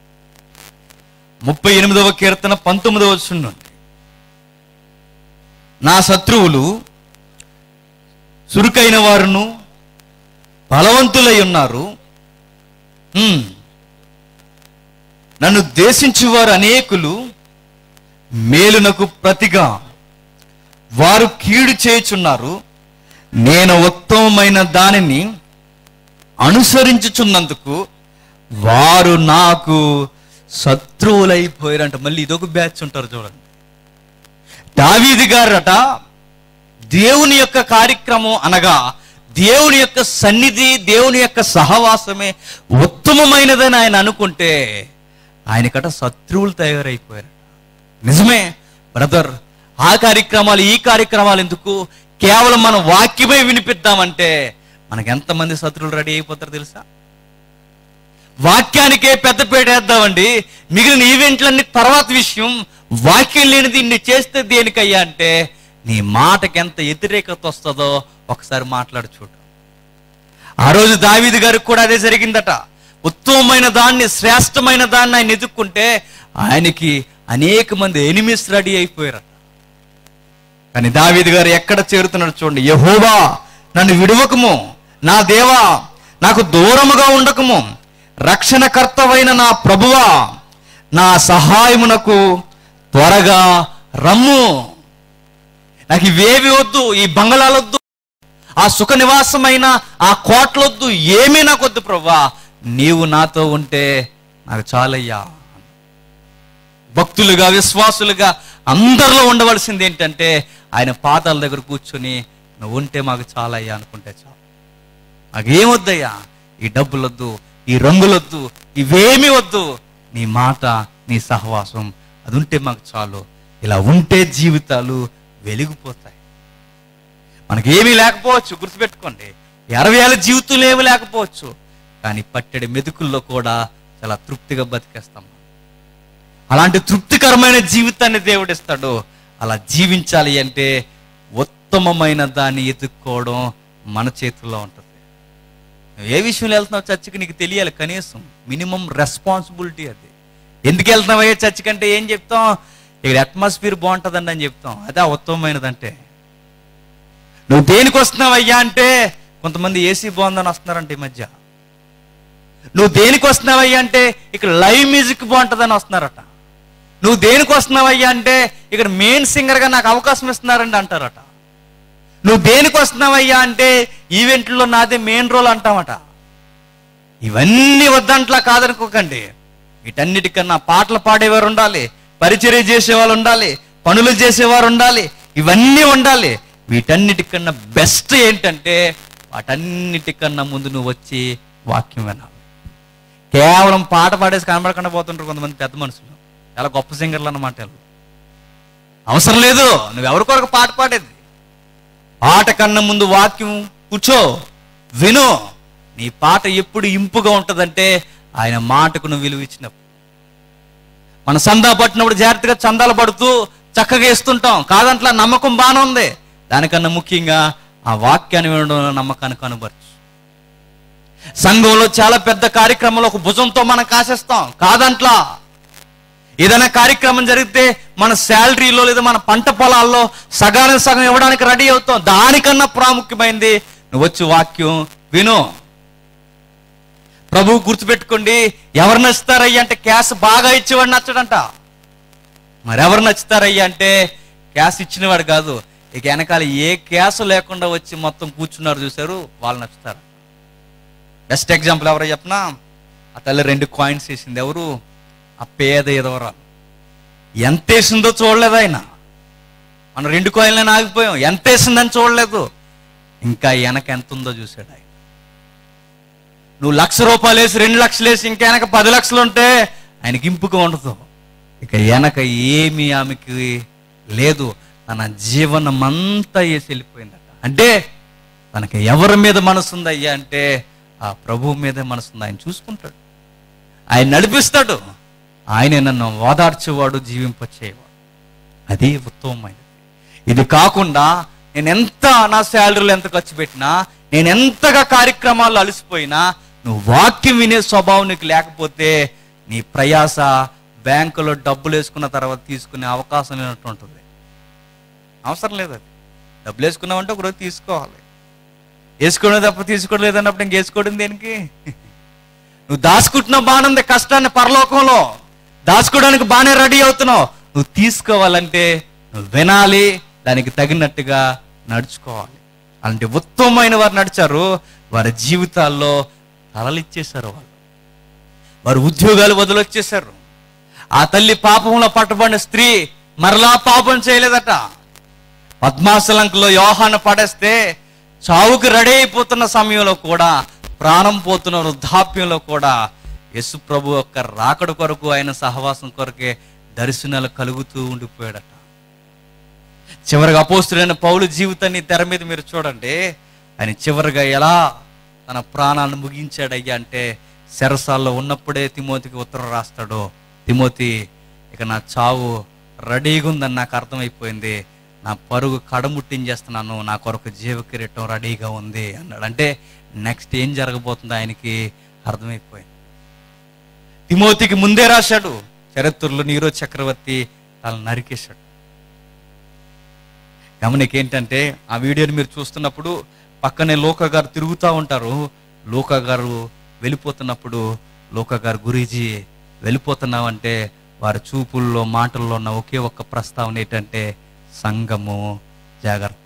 ముప్పై ఎనిమిదవ కీర్తన పంతొమ్మిదవ వచనం నుండి నా శత్రువులు చురుకైన వారును బలవంతులై ఉన్నారు హ్మ్. నన్ను దేశించువారు అనేకులు మేలునకు ప్రతిగా వారు కీడు చేయుచున్నారు నేను ఉత్తమమైన దానిని అనుసరించుచున్నందుకు వారు నాకు శత్రువులైపోయారంట మళ్ళీ ఇదొక బ్యాచ్ ఉంటారు చూడండి దావీది గారట దేవుని యొక్క కార్యక్రమం అనగా దేవుని యొక్క సన్నిధి దేవుని యొక్క సహవాసమే ఉత్తమమైనదని ఆయన అనుకుంటే ఆయనకట శత్రువులు తయారైపోయారు నిజమే బ్రదర్ ఆ కార్యక్రమాలు ఈ కార్యక్రమాలు ఎందుకు కేవలం మనం వాక్యమే వినిపిద్దామంటే మనకి ఎంతమంది శత్రువులు రెడీ అయిపోతారు తెలుసా వాక్యానికే పెద్దపేట వేద్దామండి మిగిలిన ఈవెంట్లన్నీ తర్వాత విషయం వాక్యం లేనిది ఇన్ని చేస్తే దేనికయ్యా అంటే నీ మాటకి ఎంత వ్యతిరేకత వస్తుందో ఒకసారి మాట్లాడు చూడు ఆ రోజు దావీదు గారికి కూడా అదే జరిగిందట ఉత్తమమైన దాన్ని శ్రేష్టమైన దాన్ని ఆయన ఎదుక్కుంటే ఆయనకి అనేక మంది ఎనిమిస్ రెడీ అయిపోయారట కానీ దావీదు గారు ఎక్కడ చేరుతున్నాడు చూడండి యహోవా నన్ను విడువకము నా దేవా నాకు దూరముగా ఉండకము రక్షణకర్తవైన నా ప్రభువా నా సహాయమునకు త్వరగా రమ్ము నాకు ఇవేవి వద్దు ఈ బంగళాలొద్దు ఆ సుఖ నివాసమైన ఆ కోట్లొద్దు ఏమీ నాకు వద్దు ప్రభా నీవు నాతో ఉంటే నాకు చాలయ్యా భక్తులుగా విశ్వాసులుగా అందరిలో ఉండవలసింది ఏంటంటే ఆయన పాదాల దగ్గర కూర్చొని నువ్వు ఉంటే మాకు చాలయ్యా అనుకుంటే చాలు నాకేమొద్దయ్యా ఈ డబ్బులొద్దు ఈ రంగులొద్దు ఇవేమీ వద్దు నీ మాట నీ సహవాసం అది ఉంటే మాకు చాలు ఇలా ఉంటే జీవితాలు వెలిగిపోతాయి మనకేమీ లేకపోవచ్చు గుర్తుపెట్టుకోండి ఇరవై ఏళ్ళ జీవితంలో ఏమి లేకపోవచ్చు కానీ పట్టెడి మెతుకుల్లో కూడా చాలా తృప్తిగా బతికేస్తాం అలాంటి తృప్తికరమైన జీవితాన్ని దేవుడు ఇస్తాడు అలా జీవించాలి అంటే ఉత్తమమైన దాన్ని ఎదుక్కోవడం మన చేతుల్లో ఉంటుంది నువ్వు ఏ విషయంలో వెళ్తున్నావు చర్చికి నీకు తెలియాలి కనీసం మినిమం రెస్పాన్సిబిలిటీ అది ఎందుకు వెళ్తున్నావయ్యా చర్చికి అంటే ఏం చెప్తాం ఇక్కడ అట్మాస్ఫియర్ బాగుంటుందండి అని చెప్తాం అదే ఉత్తమమైనదంటే నువ్వు దేనికి వస్తున్నావయ్యా అంటే కొంతమంది ఏసీ బాగుందని వస్తున్నారంట ఈ మధ్య నువ్వు దేనికి వస్తున్నావయ్యా అంటే ఇక్కడ లైవ్ మ్యూజిక్ బాగుంటుందని వస్తున్నారట నువ్వు దేనికి వస్తున్నావయ్యా అంటే ఇక్కడ మెయిన్ సింగర్గా నాకు అవకాశం ఇస్తున్నారండి అంటారట నువ్వు దేనికి వస్తున్నావయ్యా అంటే ఈవెంట్లో నాదే మెయిన్ రోల్ అంటామట ఇవన్నీ వద్దంట్లా కాదనుకోకండి వీటన్నిటికన్నా పాటలు పాడేవారు ఉండాలి పరిచర్య చేసేవాళ్ళు ఉండాలి పనులు చేసేవారు ఉండాలి ఇవన్నీ ఉండాలి వీటన్నిటికన్నా బెస్ట్ ఏంటంటే వాటన్నిటికన్నా ముందు నువ్వు వచ్చి వాక్యం వినాలి కేవలం పాట పాడేసి కనబడకుండా పోతుంటారు కొంతమంది పెద్ద మనుషులు చాలా గొప్ప సింగర్లు అన్నమాట వీళ్ళు. అవసరం లేదు నువ్వు ఎవరి కొరకు పాట పాడేది పాట కన్నా ముందు వాక్యం కూర్చో విను నీ పాట ఎప్పుడు ఇంపుగా ఉంటుందంటే ఆయన మాటకు నువ్వు విలువ ఇచ్చినప్పుడు మన సందా పట్టినప్పుడు జాగ్రత్తగా చందాలు పడుతూ చక్కగా ఇస్తుంటాం కాదంట్లా నమ్మకం బాగానే ఉంది దానికన్నా ముఖ్యంగా ఆ వాక్యాన్ని వినడంలో నమ్మకాన్ని కనుబరచు సంఘంలో చాలా పెద్ద కార్యక్రమంలో ఒక భుజంతో మనం కాసేస్తాం కాదంట్లా ఏదైనా కార్యక్రమం జరిగితే మన శాలరీలో లేదా మన పంట పొలాల్లో సగానికి సగం ఇవ్వడానికి రెడీ అవుతాం దానికన్నా ప్రాముఖ్యమైనది నువ్వు వచ్చి వాక్యం విను ప్రభు గుర్తుపెట్టుకోండి ఎవరు నచ్చుతారయ్యా అంటే క్యాష్ బాగా ఇచ్చేవాడు నచ్చడంట మరి ఎవరు నచ్చుతారయ్యా అంటే క్యాష్ ఇచ్చినవాడు కాదు ఇక వెనకాల ఏ క్యాష్ లేకుండా వచ్చి మొత్తం కూర్చున్నారు చూశారు వాళ్ళు నచ్చుతారు బెస్ట్ ఎగ్జాంపుల్ ఎవరో చెప్పనా ఆ తల్లి రెండు కాయిన్స్ వేసింది ఎవరు ఆ పేద ఎదవరా ఎంత వేసిందో చూడలేదు ఆయన మనం రెండు కాయిన్లను ఆగిపోయాం ఎంత వేసిందని చూడలేదు ఇంకా వెనక ఎంత ఉందో చూశాడు ఆయన నువ్వు లక్ష రూపాయలు వేసి రెండు లక్షలు వేసి ఇంకా వెనక పది లక్షలు ఉంటే ఆయనకి ఇంపుగా ఉండదు ఇక వెనక ఏమి ఆమెకి లేదు తన జీవనం అంతా వేసి వెళ్ళిపోయిందట అంటే తనకి ఎవరి మీద మనసు ఉందయ్యా అంటే ఆ ప్రభువు మీదే మనసు ఉంది ఆయన చూసుకుంటాడు ఆయన నడిపిస్తాడు ఆయనే నన్ను ఓదార్చేవాడు జీవింపచేయవాడు అది ఉత్తమమైనది ఇది కాకుండా నేను ఎంత నా శాలరీలో ఎంత ఖర్చు పెట్టినా నేను ఎంతగా కార్యక్రమాల్లో అలసిపోయినా నువ్వు వాక్యం వినే స్వభావం నీకు లేకపోతే నీ ప్రయాస బ్యాంకులో డబ్బులు వేసుకున్న తర్వాత తీసుకునే అవకాశం లేనట్టు ఉంటుంది అవసరం లేదు అది డబ్బులు వేసుకున్నావంటే ఒకరోజు తీసుకోవాలి వేసుకోవడం తప్ప తీసుకోవడం లేదన్నప్పుడు ఇంక వేసుకోవడం దేనికి నువ్వు దాచుకుంటున్నావు బాగుంది కష్టాన్ని పరలోకంలో దాచుకోవడానికి బాగానే రెడీ అవుతున్నావు నువ్వు తీసుకోవాలంటే నువ్వు వినాలి దానికి తగినట్టుగా నడుచుకోవాలి అలాంటి ఉత్తమమైన వారు నడిచారు వారి జీవితాల్లో తలలిచ్చేశారు వాళ్ళు వారు ఉద్యోగాలు వదిలొచ్చేశారు ఆ తల్లి పాపంలో పట్టబడిన స్త్రీ మరలా పాపం చేయలేదట పద్మాసలంకలో యోహాను పడేస్తే చావుకి రెడీ అయిపోతున్న సమయంలో కూడా ప్రాణం పోతున్న వృద్ధాప్యంలో కూడా యేసు ప్రభు యొక్క రాకడ కొరకు ఆయన సహవాసం కొరకే దర్శనాలు కలుగుతూ ఉండిపోయాడట చివరిగా అపోస్తుడైన పౌలు జీవితాన్ని తెర మీద మీరు చూడండి ఆయన చివరిగా ఎలా తన ప్రాణాలను ముగించాడయ్యా అంటే సెరసాల్లో ఉన్నప్పుడే తిమోతికి ఉత్తరం రాస్తాడు తిమోతి ఇక నా చావు రెడీగా ఉందని నాకు అర్థమైపోయింది నా పరుగు కడముట్టించేస్తున్నాను నా కొరకు జీవ కిరీటం రెడీగా ఉంది అన్నాడు అంటే నెక్స్ట్ ఏం జరగబోతుందో ఆయనకి అర్థమైపోయింది తిమోతికి ముందే రాశాడు చరిత్రలో నీరో చక్రవర్తి వాళ్ళని నరికేశాడు గమనిక ఏంటంటే ఆ వీడియోని మీరు చూస్తున్నప్పుడు పక్కనే లోక గారు తిరుగుతూ ఉంటారు లోక గారు వెళ్ళిపోతున్నప్పుడు లోక గారు గురీజీ వెళ్ళిపోతున్నామంటే వారి చూపుల్లో మాటల్లో ఉన్న ఒకే ఒక్క ప్రస్తావన ఏంటంటే సంగము జాగ్రత్త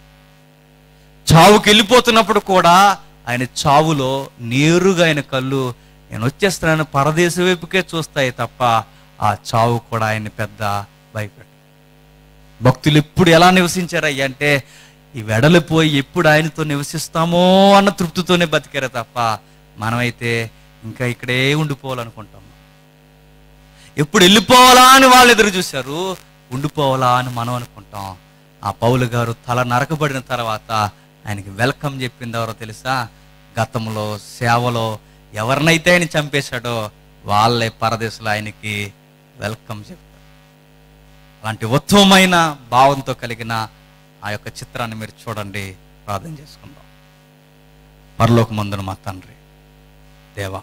చావుకి వెళ్ళిపోతున్నప్పుడు కూడా ఆయన చావులో నేరుగా ఆయన కళ్ళు నేను వచ్చేస్తున్నాను పరదేశ వైపుకే చూస్తాయి తప్ప ఆ చావు కూడా ఆయన పెద్ద భయపెట్టు భక్తులు ఎప్పుడు ఎలా నివసించారయ్యా అంటే ఈ వెడలిపోయి ఎప్పుడు ఆయనతో నివసిస్తామో అన్న తృప్తితోనే బతికారు తప్ప మనమైతే ఇంకా ఇక్కడే ఉండిపోవాలనుకుంటాం ఎప్పుడు వెళ్ళిపోవాలా అని వాళ్ళు ఎదురు చూశారు ఉండిపోవాలా అని మనం అనుకుంటాం ఆ పౌలు గారు తల నరకబడిన తర్వాత ఆయనకి వెల్కమ్ చెప్పింది ఎవరో తెలుసా గతంలో సేవలో ఎవరినైతే ఆయన చంపేశాడో వాళ్ళే పరదేశంలో ఆయనకి వెల్కమ్ చెప్తారు అలాంటి ఉత్తమమైన భావంతో కలిగిన ఆ యొక్క చిత్రాన్ని మీరు చూడండి ప్రార్థన చేసుకుందాం పరలోక మందున మా తండ్రి దేవా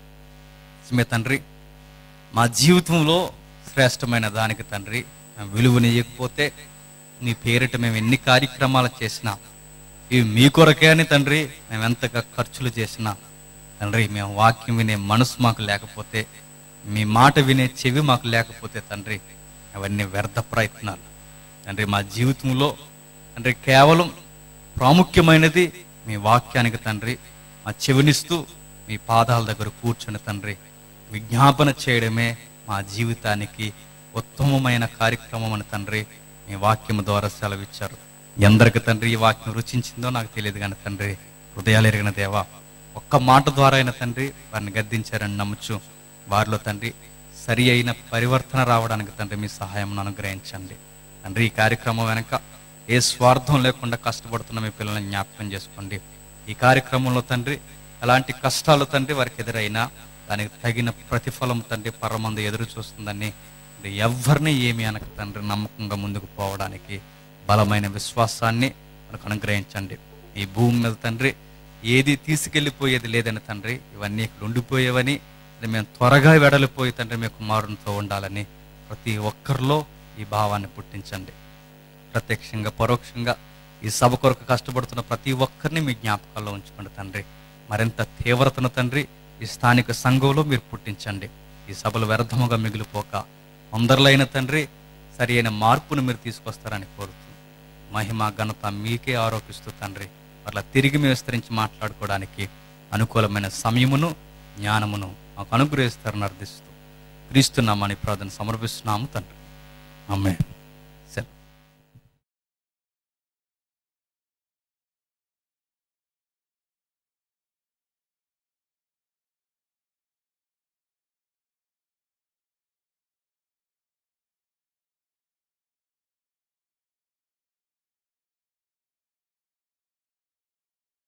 నిజమే తండ్రి మా జీవితంలో శ్రేష్టమైన దానికి తండ్రి మేము విలువనియకపోతే నీ పేరిట మేము ఎన్ని కార్యక్రమాలు చేసినా ఇవి మీ కొరకే అని తండ్రి మేము ఎంతగా ఖర్చులు చేసినా తండ్రి మేము వాక్యం వినే మనసు మాకు లేకపోతే మీ మాట వినే చెవి మాకు లేకపోతే తండ్రి అవన్నీ వ్యర్థ ప్రయత్నాలు తండ్రి మా జీవితంలో తండ్రి కేవలం ప్రాముఖ్యమైనది మీ వాక్యానికి తండ్రి మా చెవినిస్తూ మీ పాదాల దగ్గర కూర్చొని తండ్రి విజ్ఞాపన చేయడమే మా జీవితానికి ఉత్తమమైన కార్యక్రమం అని తండ్రి మీ వాక్యం ద్వారా సెలవిచ్చారు ఎందరికి తండ్రి ఈ వాక్యం రుచించిందో నాకు తెలియదు కానీ తండ్రి హృదయాలు ఎరిగిన దేవా ఒక్క మాట ద్వారా అయిన తండ్రి వారిని గద్దించారని నమ్ముచు వారిలో తండ్రి సరి అయిన పరివర్తన రావడానికి తండ్రి మీ సహాయం అనుగ్రహించండి తండ్రి ఈ కార్యక్రమం వెనక ఏ స్వార్థం లేకుండా కష్టపడుతున్న మీ పిల్లల్ని జ్ఞాపకం చేసుకోండి ఈ కార్యక్రమంలో తండ్రి ఎలాంటి కష్టాలు తండ్రి వారికి ఎదురైనా దానికి తగిన ప్రతిఫలం తండ్రి పరమందు ఎదురు చూస్తుందని తండ్రి ఎవరిని ఏమి అనక తండ్రి నమ్మకంగా ముందుకు పోవడానికి బలమైన విశ్వాసాన్ని మనకు అనుగ్రహించండి ఈ భూమి మీద తండ్రి ఏది తీసుకెళ్ళిపోయేది లేదని తండ్రి ఇవన్నీ ఇక్కడ ఉండిపోయేవని అది మేము త్వరగా వెడలిపోయి తండ్రి మీ కుమారునితో ఉండాలని ప్రతి ఒక్కరిలో ఈ భావాన్ని పుట్టించండి ప్రత్యక్షంగా పరోక్షంగా ఈ సభ కొరకు కష్టపడుతున్న ప్రతి ఒక్కరిని మీ జ్ఞాపకాల్లో ఉంచుకోండి తండ్రి మరింత తీవ్రతను తండ్రి ఈ స్థానిక సంఘంలో మీరు పుట్టించండి ఈ సభలు వ్యర్థముగా మిగిలిపోక అందరిలో అయిన తండ్రి సరి అయిన మార్పును మీరు తీసుకొస్తారని కోరుతూ మహిమ ఘనత మీకే ఆరోపిస్తూ తండ్రి అట్లా తిరిగి మేము విస్తరించి మాట్లాడుకోవడానికి అనుకూలమైన సమయమును జ్ఞానమును మాకు అనుగ్రహిస్తారని అర్థిస్తూ క్రీస్తున్నామని ప్రార్థన సమర్పిస్తున్నాము తండ్రి ఆమె